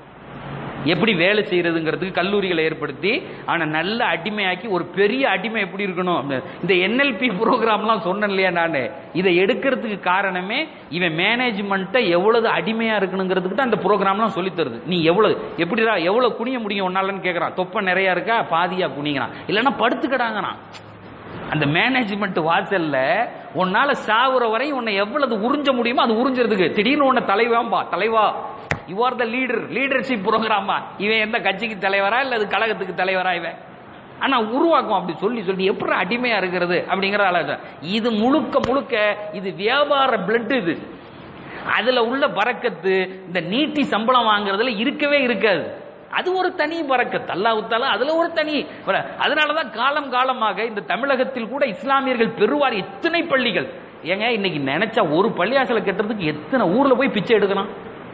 எப்படி வேலை செய்யறதுங்கிறதுக்கு கல்லூரிகளை ஏற்படுத்தி அவனை நல்ல அடிமையாக்கி ஒரு பெரிய அடிமை எப்படி இருக்கணும் இந்த என்எல்பி ப்ரோக்ராம்லாம் சொன்னேன் இல்லையா நான் இதை எடுக்கிறதுக்கு காரணமே இவன் மேனேஜ்மெண்ட்டை எவ்வளவு அடிமையா இருக்கணுங்கிறதுக்கு தான் அந்த ப்ரோக்ராம்லாம் சொல்லி தருது நீ எவ்வளவு எப்படிடா எவ்வளவு குனிய முடியும் ஒன்னாலன்னு கேட்கறான் தொப்பை நிறைய இருக்கா பாதியா குனிங்கிறான் இல்லைன்னா படுத்துக்கிடாங்கறான் அந்த மேனேஜ்மெண்ட் வாசல்ல உன்னால சாவுற வரை உன்னை எவ்வளவு உறிஞ்ச முடியுமோ அது உறிஞ்சறதுக்கு திடீர்னு உன்னை தலைவாம்பா தலைவா you are the leader leadership ப்ரோக்ராமா இவன் எந்த கட்சிக்கு தலைவரா இல்ல அது கழகத்துக்கு தலைவரா இவன் ஆனா உருவாக்கும் அப்படி சொல்லி சொல்லி எப்படி அடிமையா இருக்கிறது அப்படிங்கிற அளவு இது முழுக்க முழுக்க இது வியாபார பிளட் இது அதுல உள்ள பறக்கத்து இந்த நீட்டி சம்பளம் வாங்குறதுல இருக்கவே இருக்காது அது ஒரு தனி பறக்கத் அல்லாஹுத்தால அதுல ஒரு தனி அதனாலதான் காலம் காலமாக இந்த தமிழகத்தில் கூட இஸ்லாமியர்கள் பெறுவார் எத்தனை பள்ளிகள் ஏங்க இன்னைக்கு நினைச்சா ஒரு பள்ளியாசலை கட்டுறதுக்கு எத்தனை ஊர்ல போய் பிச்சை எடுக்கலாம்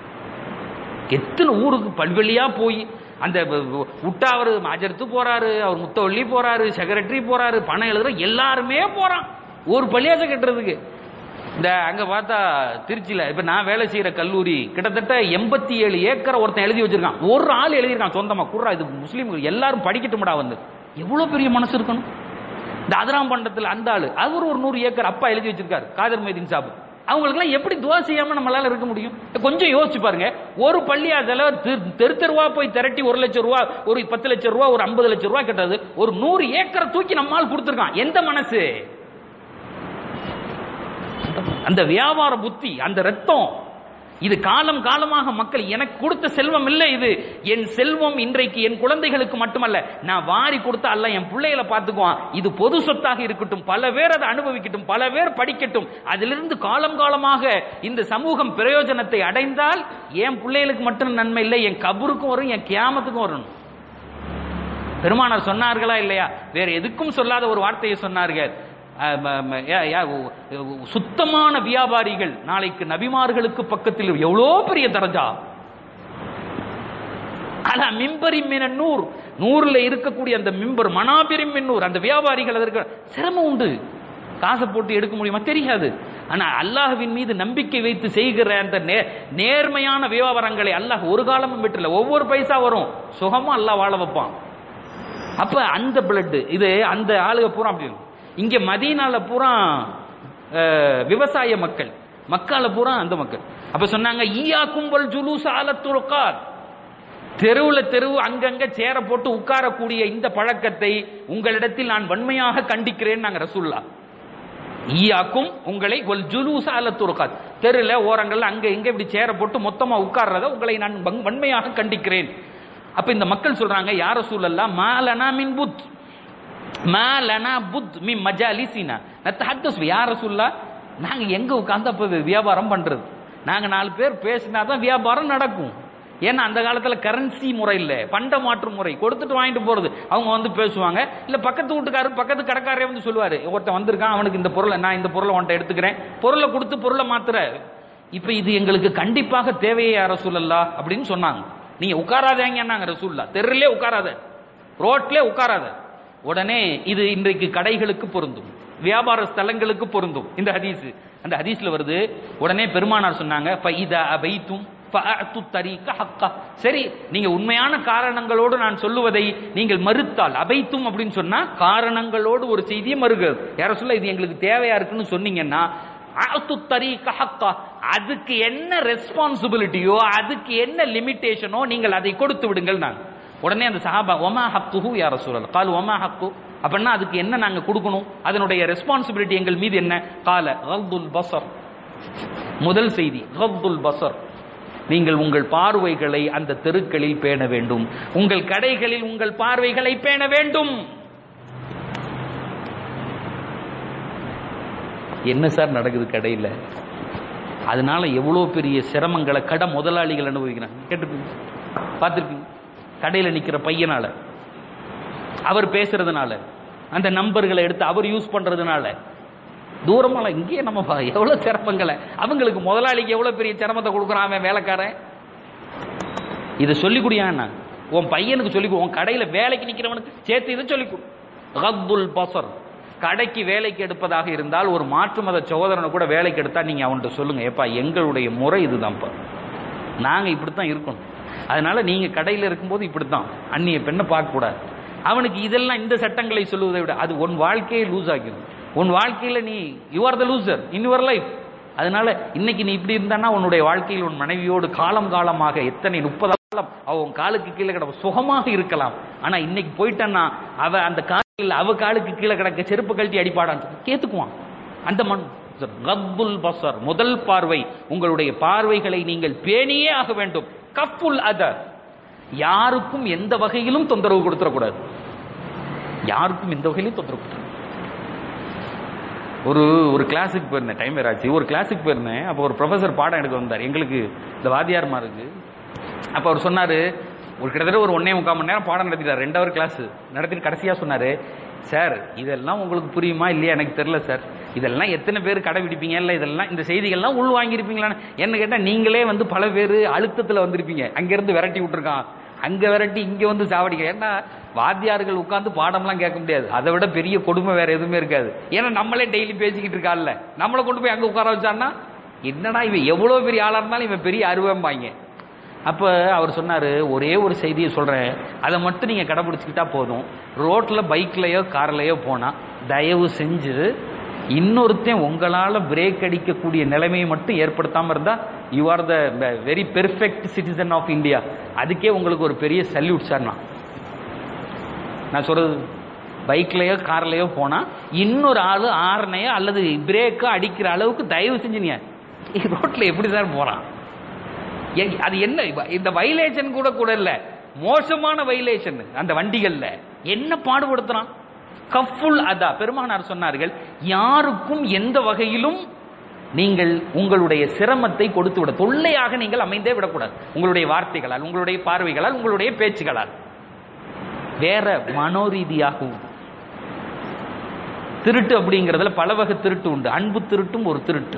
எத்தனை ஊருக்கு பல்வெளியா போய் அந்த விட்டா அவர் மாஜரத்து போறாரு அவர் முத்தவள்ளி போறாரு செக்ரட்டரி போறாரு பணம் எழுதுற எல்லாருமே போறான் ஒரு பள்ளியாசை கட்டுறதுக்கு இந்த அங்க பார்த்தா திருச்சியில இப்ப நான் வேலை செய்யற கல்லூரி கிட்டத்தட்ட எண்பத்தி ஏழு ஏக்கரை ஒருத்தன் எழுதி வச்சிருக்கான் ஒரு ஆள் எழுதியிருக்கான் சொந்தமா குர்ரா இது முஸ்லீம் எல்லாரும் படிக்கட்டும்டா வந்து எவ்வளவு பெரிய மனசு இருக்கணும் இந்த அதிராம் பண்டத்துல அந்த ஆளு அவர் ஒரு நூறு ஏக்கர் அப்பா எழுதி வச்சிருக்காரு காதர் மைதீன் சாபு அவங்களுக்குலாம் எப்படி துவா செய்யாம நம்மளால இருக்க முடியும் கொஞ்சம் யோசிச்சு பாருங்க ஒரு பள்ளியாசல தெரு தெருவா போய் திரட்டி ஒரு லட்சம் ரூபா ஒரு பத்து லட்சம் ரூபா ஒரு ஐம்பது லட்சம் ரூபா கட்டுறது ஒரு நூறு ஏக்கரை தூக்கி நம்மால் கொடுத்துருக்கான் எந்த மனசு அந்த வியாபார புத்தி அந்த ரத்தம் இது காலம் காலமாக மக்கள் எனக்கு கொடுத்த செல்வம் இல்லை இது என் செல்வம் இன்றைக்கு என் குழந்தைகளுக்கு மட்டுமல்ல நான் வாரி கொடுத்தா அல்ல என் பிள்ளைகளை பார்த்துக்குவான் இது பொது சொத்தாக இருக்கட்டும் பல பேர் அதை அனுபவிக்கட்டும் பல பேர் படிக்கட்டும் அதிலிருந்து காலம் காலமாக இந்த சமூகம் பிரயோஜனத்தை அடைந்தால் என் பிள்ளைகளுக்கு மட்டும் நன்மை இல்லை என் கபருக்கும் வரும் என் கியாமத்துக்கும் வரணும் பெருமானார் சொன்னார்களா இல்லையா வேற எதுக்கும் சொல்லாத ஒரு வார்த்தையை சொன்னார்கள் சுத்தமான வியாபாரிகள் நாளைக்கு நபிமார்களுக்கு பக்கத்தில் எவ்வளோ பெரிய தரஜா அல மிம்பரி மின நூர் நூறுல இருக்கக்கூடிய அந்த மிம்பர் மனாபிரி மின்னூர் அந்த வியாபாரிகள் அதற்கு சிரமம் உண்டு காசை போட்டு எடுக்க முடியுமா தெரியாது ஆனா அல்லாஹ்வின் மீது நம்பிக்கை வைத்து செய்கிற அந்த நேர்மையான வியாபாரங்களை அல்லாஹ் ஒரு காலமும் விட்டுல ஒவ்வொரு பைசா வரும் சுகமா அல்லாஹ் வாழ வைப்பான் அப்ப அந்த பிளட் இது அந்த ஆளுக பூரா அப்படி இங்க மதீனால பூரா விவசாய மக்கள் மக்கால பூரா அந்த மக்கள் அப்ப சொன்னாங்க ஈயா கும்பல் ஜுலூஸ் ஆலத்துருக்கார் தெருவுல தெருவு அங்கங்க சேர போட்டு உட்காரக்கூடிய இந்த பழக்கத்தை உங்களிடத்தில் நான் வன்மையாக கண்டிக்கிறேன் நாங்க ரசூல்லா ஈயாக்கும் உங்களை ஒல் ஜுலூச அல்ல துருக்காத் தெருல ஓரங்கள்ல அங்க இங்க இப்படி சேர போட்டு மொத்தமா உட்கார்றத உங்களை நான் வன்- வன்மையாக கண்டிக்கிறேன் அப்ப இந்த மக்கள் சொல்றாங்க யார சூழல்லா மாலனா மின் புத் மாலனா புத் மி மஜாலிசினா நத்தஹத்தஸ் யார சூழலா நாங்க எங்க உட்கார்ந்து அப்ப வியாபாரம் பண்றது நாங்க நாலு பேர் பேசினாதான் வியாபாரம் நடக்கும் ஏன்னா அந்த காலத்துல கரன்சி முறை இல்ல பண்ட மாற்று முறை கொடுத்துட்டு வாங்கிட்டு போறது அவங்க வந்து பேசுவாங்க இல்ல பக்கத்து வீட்டுக்காரர் பக்கத்து கடைக்காரரே வந்து சொல்லுவாரு ஒருத்தன் வந்திருக்கான் அவனுக்கு இந்த பொருளை நான் இந்த பொருளை உன்ட்ட எடுத்துக்கிறேன் பொருளை கொடுத்து பொருளை மாத்துற இப்ப இது எங்களுக்கு கண்டிப்பாக தேவையே யார சொல்லலா அப்படின்னு சொன்னாங்க நீங்க உட்காராதேங்கன்னாங்க ரசூல்லா தெருலே உட்காராத ரோட்ல உட்காராத உடனே இது இன்றைக்கு கடைகளுக்கு பொருந்தும் வியாபார ஸ்தலங்களுக்கு பொருந்தும் இந்த ஹதீஸ் அந்த ஹதீஸ்ல வருது உடனே பெருமானார் சொன்னாங்க ஃபைதா அபைத்தும் ஃபஅத்து தரீக ஹக்கா சரி நீங்க உண்மையான காரணங்களோடு நான் சொல்லுவதை நீங்கள் மறுத்தால் அபைத்தும் அப்படின்னு சொன்னா காரணங்களோடு ஒரு செய்தியை மறுகிறது யார சொல்ல இது எங்களுக்கு தேவையா இருக்குன்னு சொன்னீங்கன்னா அஅத்து தரீக ஹக்கா அதுக்கு என்ன ரெஸ்பான்சிபிலிட்டியோ அதுக்கு என்ன லிமிட்டேஷனோ நீங்கள் அதை கொடுத்து விடுங்கள் நான் உடனே அந்த சஹாபா ஒமா ஹக்குஹு யார சூழல் கால் ஒமா ஹக்கு அப்படின்னா அதுக்கு என்ன நாங்க கொடுக்கணும் அதனுடைய ரெஸ்பான்சிபிலிட்டி எங்கள் மீது என்ன கால கல்துல் பசர் முதல் செய்தி கல்துல் பசர் நீங்கள் உங்கள் பார்வைகளை அந்த தெருக்களில் பேண வேண்டும் உங்கள் கடைகளில் உங்கள் பார்வைகளை பேண வேண்டும் என்ன சார் நடக்குது கடையில் அதனால எவ்வளோ பெரிய சிரமங்களை கடை முதலாளிகள் அனுபவிக்கிறாங்க கேட்டுப்பீங்க பார்த்துருப்பீங்க கடையில் நிற்கிற பையனால அவர் பேசுறதுனால அந்த நம்பர்களை எடுத்து அவர் யூஸ் பண்றதுனால தூரமால இங்கேயே நம்ம பா- எவ்வளவு சிரமங்களை அவங்களுக்கு முதலாளிக்கு எவ்வளவு பெரிய சிரமத்தை கொடுக்குறான் அவன் வேலைக்காரன் இதை சொல்லி குடியாண்ணா உன் பையனுக்கு சொல்லி கொடு உன் கடையில வேலைக்கு நிக்கிறவனுக்கு சேர்த்து இதை சொல்லி கொடு ரத்துல் பசர் கடைக்கு வேலைக்கு எடுப்பதாக இருந்தால் ஒரு மாற்று மத சகோதரனை கூட வேலைக்கு எடுத்தா நீங்க அவன்கிட்ட சொல்லுங்க ஏப்பா எங்களுடைய முறை இதுதான்ப்பா நாங்க இப்படித்தான் இருக்கணும் அதனால நீங்க கடையில இருக்கும்போது இப்படித்தான் அந்நிய பெண்ணை பார்க்க கூடாது அவனுக்கு இதெல்லாம் இந்த சட்டங்களை சொல்லுவதை விட அது உன் வாழ்க்கையை லூஸ் ஆகிடும் உன் வாழ்க்கையில நீ you are the loser in your life அதனால இன்னைக்கு நீ இப்படி இருந்தானா உன்னுடைய வாழ்க்கையில் உன் மனைவியோடு காலம் காலமாக எத்தனை முப்பது காலம் அவ உன் காலுக்கு கீழே கிடப்ப சுகமாக இருக்கலாம் ஆனா இன்னைக்கு போயிட்டான்னா அவ அந்த காலில் அவ காலுக்கு கீழே கிடக்க செருப்பு கழட்டி அடிப்பாடான்னு சொல்லி கேத்துக்குவான் அந்த மண் கப்புல் பசர் முதல் பார்வை உங்களுடைய பார்வைகளை நீங்கள் பேணியே ஆக வேண்டும் கப்புல் அதர் யாருக்கும் எந்த வகையிலும் தொந்தரவு கொடுத்துடக்கூடாது யாருக்கும் எந்த வகையிலும் தொந்தரவு கொடுத்துட ஒரு ஒரு கிளாஸுக்கு போயிருந்தேன் டைம் வேற ஆச்சு ஒரு கிளாஸுக்கு போயிருந்தேன் அப்போ ஒரு ப்ரொஃபசர் பாடம் எடுக்க வந்தார் எங்களுக்கு இந்த வாத்தியார்மாருக்கு அப்போ அவர் சொன்னார் ஒரு கிட்டத்தட்ட ஒரு ஒன்னே முக்கால் மணி நேரம் பாடம் நடத்திட்டார் ரெண்டு ஹவர் கிளாஸ் நடத்திட்டு கடைசியாக சொன்னார் சார் இதெல்லாம் உங்களுக்கு புரியுமா இல்லையா எனக்கு தெரியல சார் இதெல்லாம் எத்தனை பேர் கடைபிடிப்பீங்க இல்லை இதெல்லாம் இந்த செய்திகள்லாம் உள் வாங்கியிருப்பீங்களான்னு என்ன கேட்டால் நீங்களே வந்து பல பேர் அழுத்தத்தில் வந்திருப்பீங்க அங்கேருந்து விரட்டி விட்டுருக்கான் அங்க விரட்டி இங்க வந்து சாவடிக்க ஏன்னா வாத்தியார்கள் உட்கார்ந்து பாடம்லாம் கேட்க முடியாது அதை விட பெரிய கொடுமை வேற எதுவுமே இருக்காது ஏன்னா நம்மளே டெய்லி பேசிக்கிட்டு இருக்கான்ல நம்மளை கொண்டு போய் அங்க உட்கார வச்சான்னா என்னடா இவன் எவ்வளவு பெரிய ஆளா இருந்தாலும் இவன் பெரிய அருவம்பாங்க அப்ப அவர் சொன்னாரு ஒரே ஒரு செய்தியை சொல்றேன் அதை மட்டும் நீங்க கடைபிடிச்சுக்கிட்டா போதும் ரோட்ல பைக்லயோ கார்லயோ போனா தயவு செஞ்சு இன்னொருத்தன் உங்களால பிரேக் அடிக்கக்கூடிய நிலைமையை மட்டும் ஏற்படுத்தாம இருந்தா you are the very perfect citizen of India அதுக்கே உங்களுக்கு ஒரு பெரிய சல்யூட் சார் நான் நான் சொல்றது பைக்லயோ கார்லயோ போனா இன்னொரு ஆளு ஆரணையோ அல்லது பிரேக்கோ அடிக்கிற அளவுக்கு தயவு செஞ்சு நீ ரோட்ல எப்படி சார் போறான் ஏ- அது என்ன இந்த வைலேஷன் கூட கூட இல்ல மோசமான வைலேஷன் அந்த வண்டிகள்ல என்ன பாடுபடுத்துறான் கஃபுல் அதா பெருமானார் சொன்னார்கள் யாருக்கும் எந்த வகையிலும் நீங்கள் உங்களுடைய சிரமத்தை கொடுத்து விட தொல்லையாக நீங்கள் அமைந்தே விடக்கூடாது உங்களுடைய வார்த்தைகளால் உங்களுடைய பார்வைகளால் உங்களுடைய பேச்சுகளால் வேற மனோரீதியாகவும் திருட்டு அப்படிங்கிறதுல பல வகை திருட்டு உண்டு அன்பு திருட்டும் ஒரு திருட்டு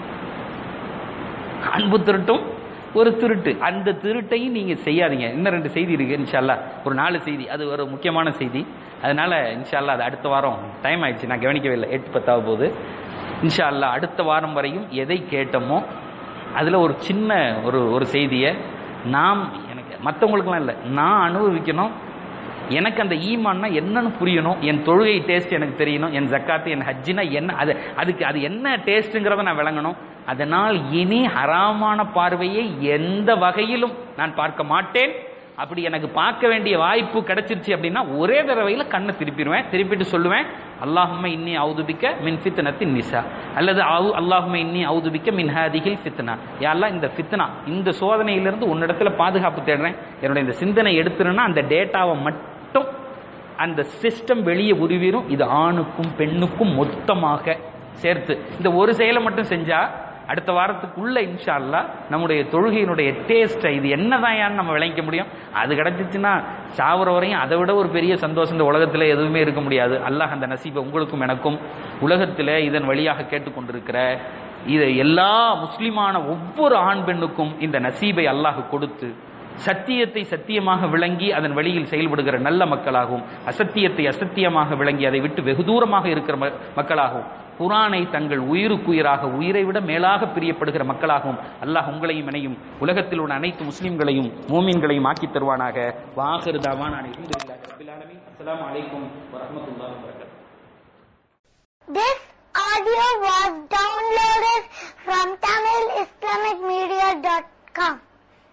அன்பு திருட்டும் ஒரு திருட்டு அந்த திருட்டையும் நீங்க செய்யாதீங்க இன்னும் ரெண்டு செய்தி இருக்கு இன்ஷால்லா ஒரு நாலு செய்தி அது ஒரு முக்கியமான செய்தி அதனால இன்ஷால்லா அது அடுத்த வாரம் டைம் ஆயிடுச்சு நான் கவனிக்கவே இல்லை எட்டு பத்தாவது போது இன்ஷால்லா அடுத்த வாரம் வரையும் எதை கேட்டோமோ அதுல ஒரு சின்ன ஒரு ஒரு செய்தியை நாம் எனக்கு மற்றவங்களுக்குலாம் இல்லை நான் அனுபவிக்கணும் எனக்கு அந்த ஈமான்னா என்னன்னு புரியணும் என் தொழுகை டேஸ்ட் எனக்கு தெரியணும் என் ஜக்காத்து என் ஹஜ்ஜினா என்ன அது அதுக்கு அது என்ன டேஸ்ட்டுங்கிறத நான் விளங்கணும் அதனால் இனி ஹராமான பார்வையை எந்த வகையிலும் நான் பார்க்க மாட்டேன் அப்படி எனக்கு பார்க்க வேண்டிய வாய்ப்பு கிடைச்சிருச்சு அப்படின்னா ஒரே தடவையில கண்ணை திருப்பிடுவேன் திருப்பிட்டு சொல்லுவேன் அல்லாஹும்ம இன்னி அவுதுபிக்க மின் ஃபித்னத்தின் நிசா அல்லது அவு- அல்லாஹும்ம இன்னி அவுதுபிக்க மின் ஹாதிகில் ஃபித்னா யாரெல்லாம் இந்த ஃபித்னா இந்த சோதனையிலிருந்து உன்னிடத்துல பாதுகாப்பு தேடுறேன் என்னுடைய இந்த சிந்தனை எடுத்துருன்னா அந்த டேட்டாவை மட்டும் அந்த சிஸ்டம் வெளியே உருவிரும் இது ஆணுக்கும் பெண்ணுக்கும் மொத்தமாக சேர்த்து இந்த ஒரு செயலை மட்டும் செஞ்சா அடுத்த வாரத்துக்குள்ள இன்ஷா அல்லாஹ் நம்முடைய தொழுகையினுடைய டேஸ்ட்டை இது என்னதான் நம்ம விளங்கிக்க முடியும் அது கிடைச்சிச்சுன்னா சாவர வரையும் அதை விட ஒரு பெரிய சந்தோஷம் இந்த உலகத்துல எதுவுமே இருக்க முடியாது அல்லாஹ் அந்த நசீபை உங்களுக்கும் எனக்கும் உலகத்துல இதன் வழியாக கேட்டுக்கொண்டிருக்கிற இதை எல்லா முஸ்லிமான ஒவ்வொரு ஆண் பெண்ணுக்கும் இந்த நசீபை அல்லாஹ் கொடுத்து சத்தியத்தை சத்தியமாக விளங்கி அதன் வழியில் செயல்படுகிற நல்ல மக்களாகவும் அசத்தியத்தை அசத்தியமாக விளங்கி அதை விட்டு வெகு தூரமாக இருக்கிற ம- மக்களாகவும் குரானை தங்கள் உயிருக்குயிராக உயிரை விட மேலாக பிரியப்படுகிற மக்களாகவும் அல்லாஹ் உங்களையும் இணையும் உலகத்தில் உள்ள அனைத்து முஸ்லிம்களையும் மூமின்களையும் ஆக்கித் தருவானாக வாஹிரு தாவான் அஸ்ஸலாமு அலைக்கும் வரஹ்மத்துல்லாஹி வபரகாத்துஹு This audio was downloaded from TamilIslamicMedia.com.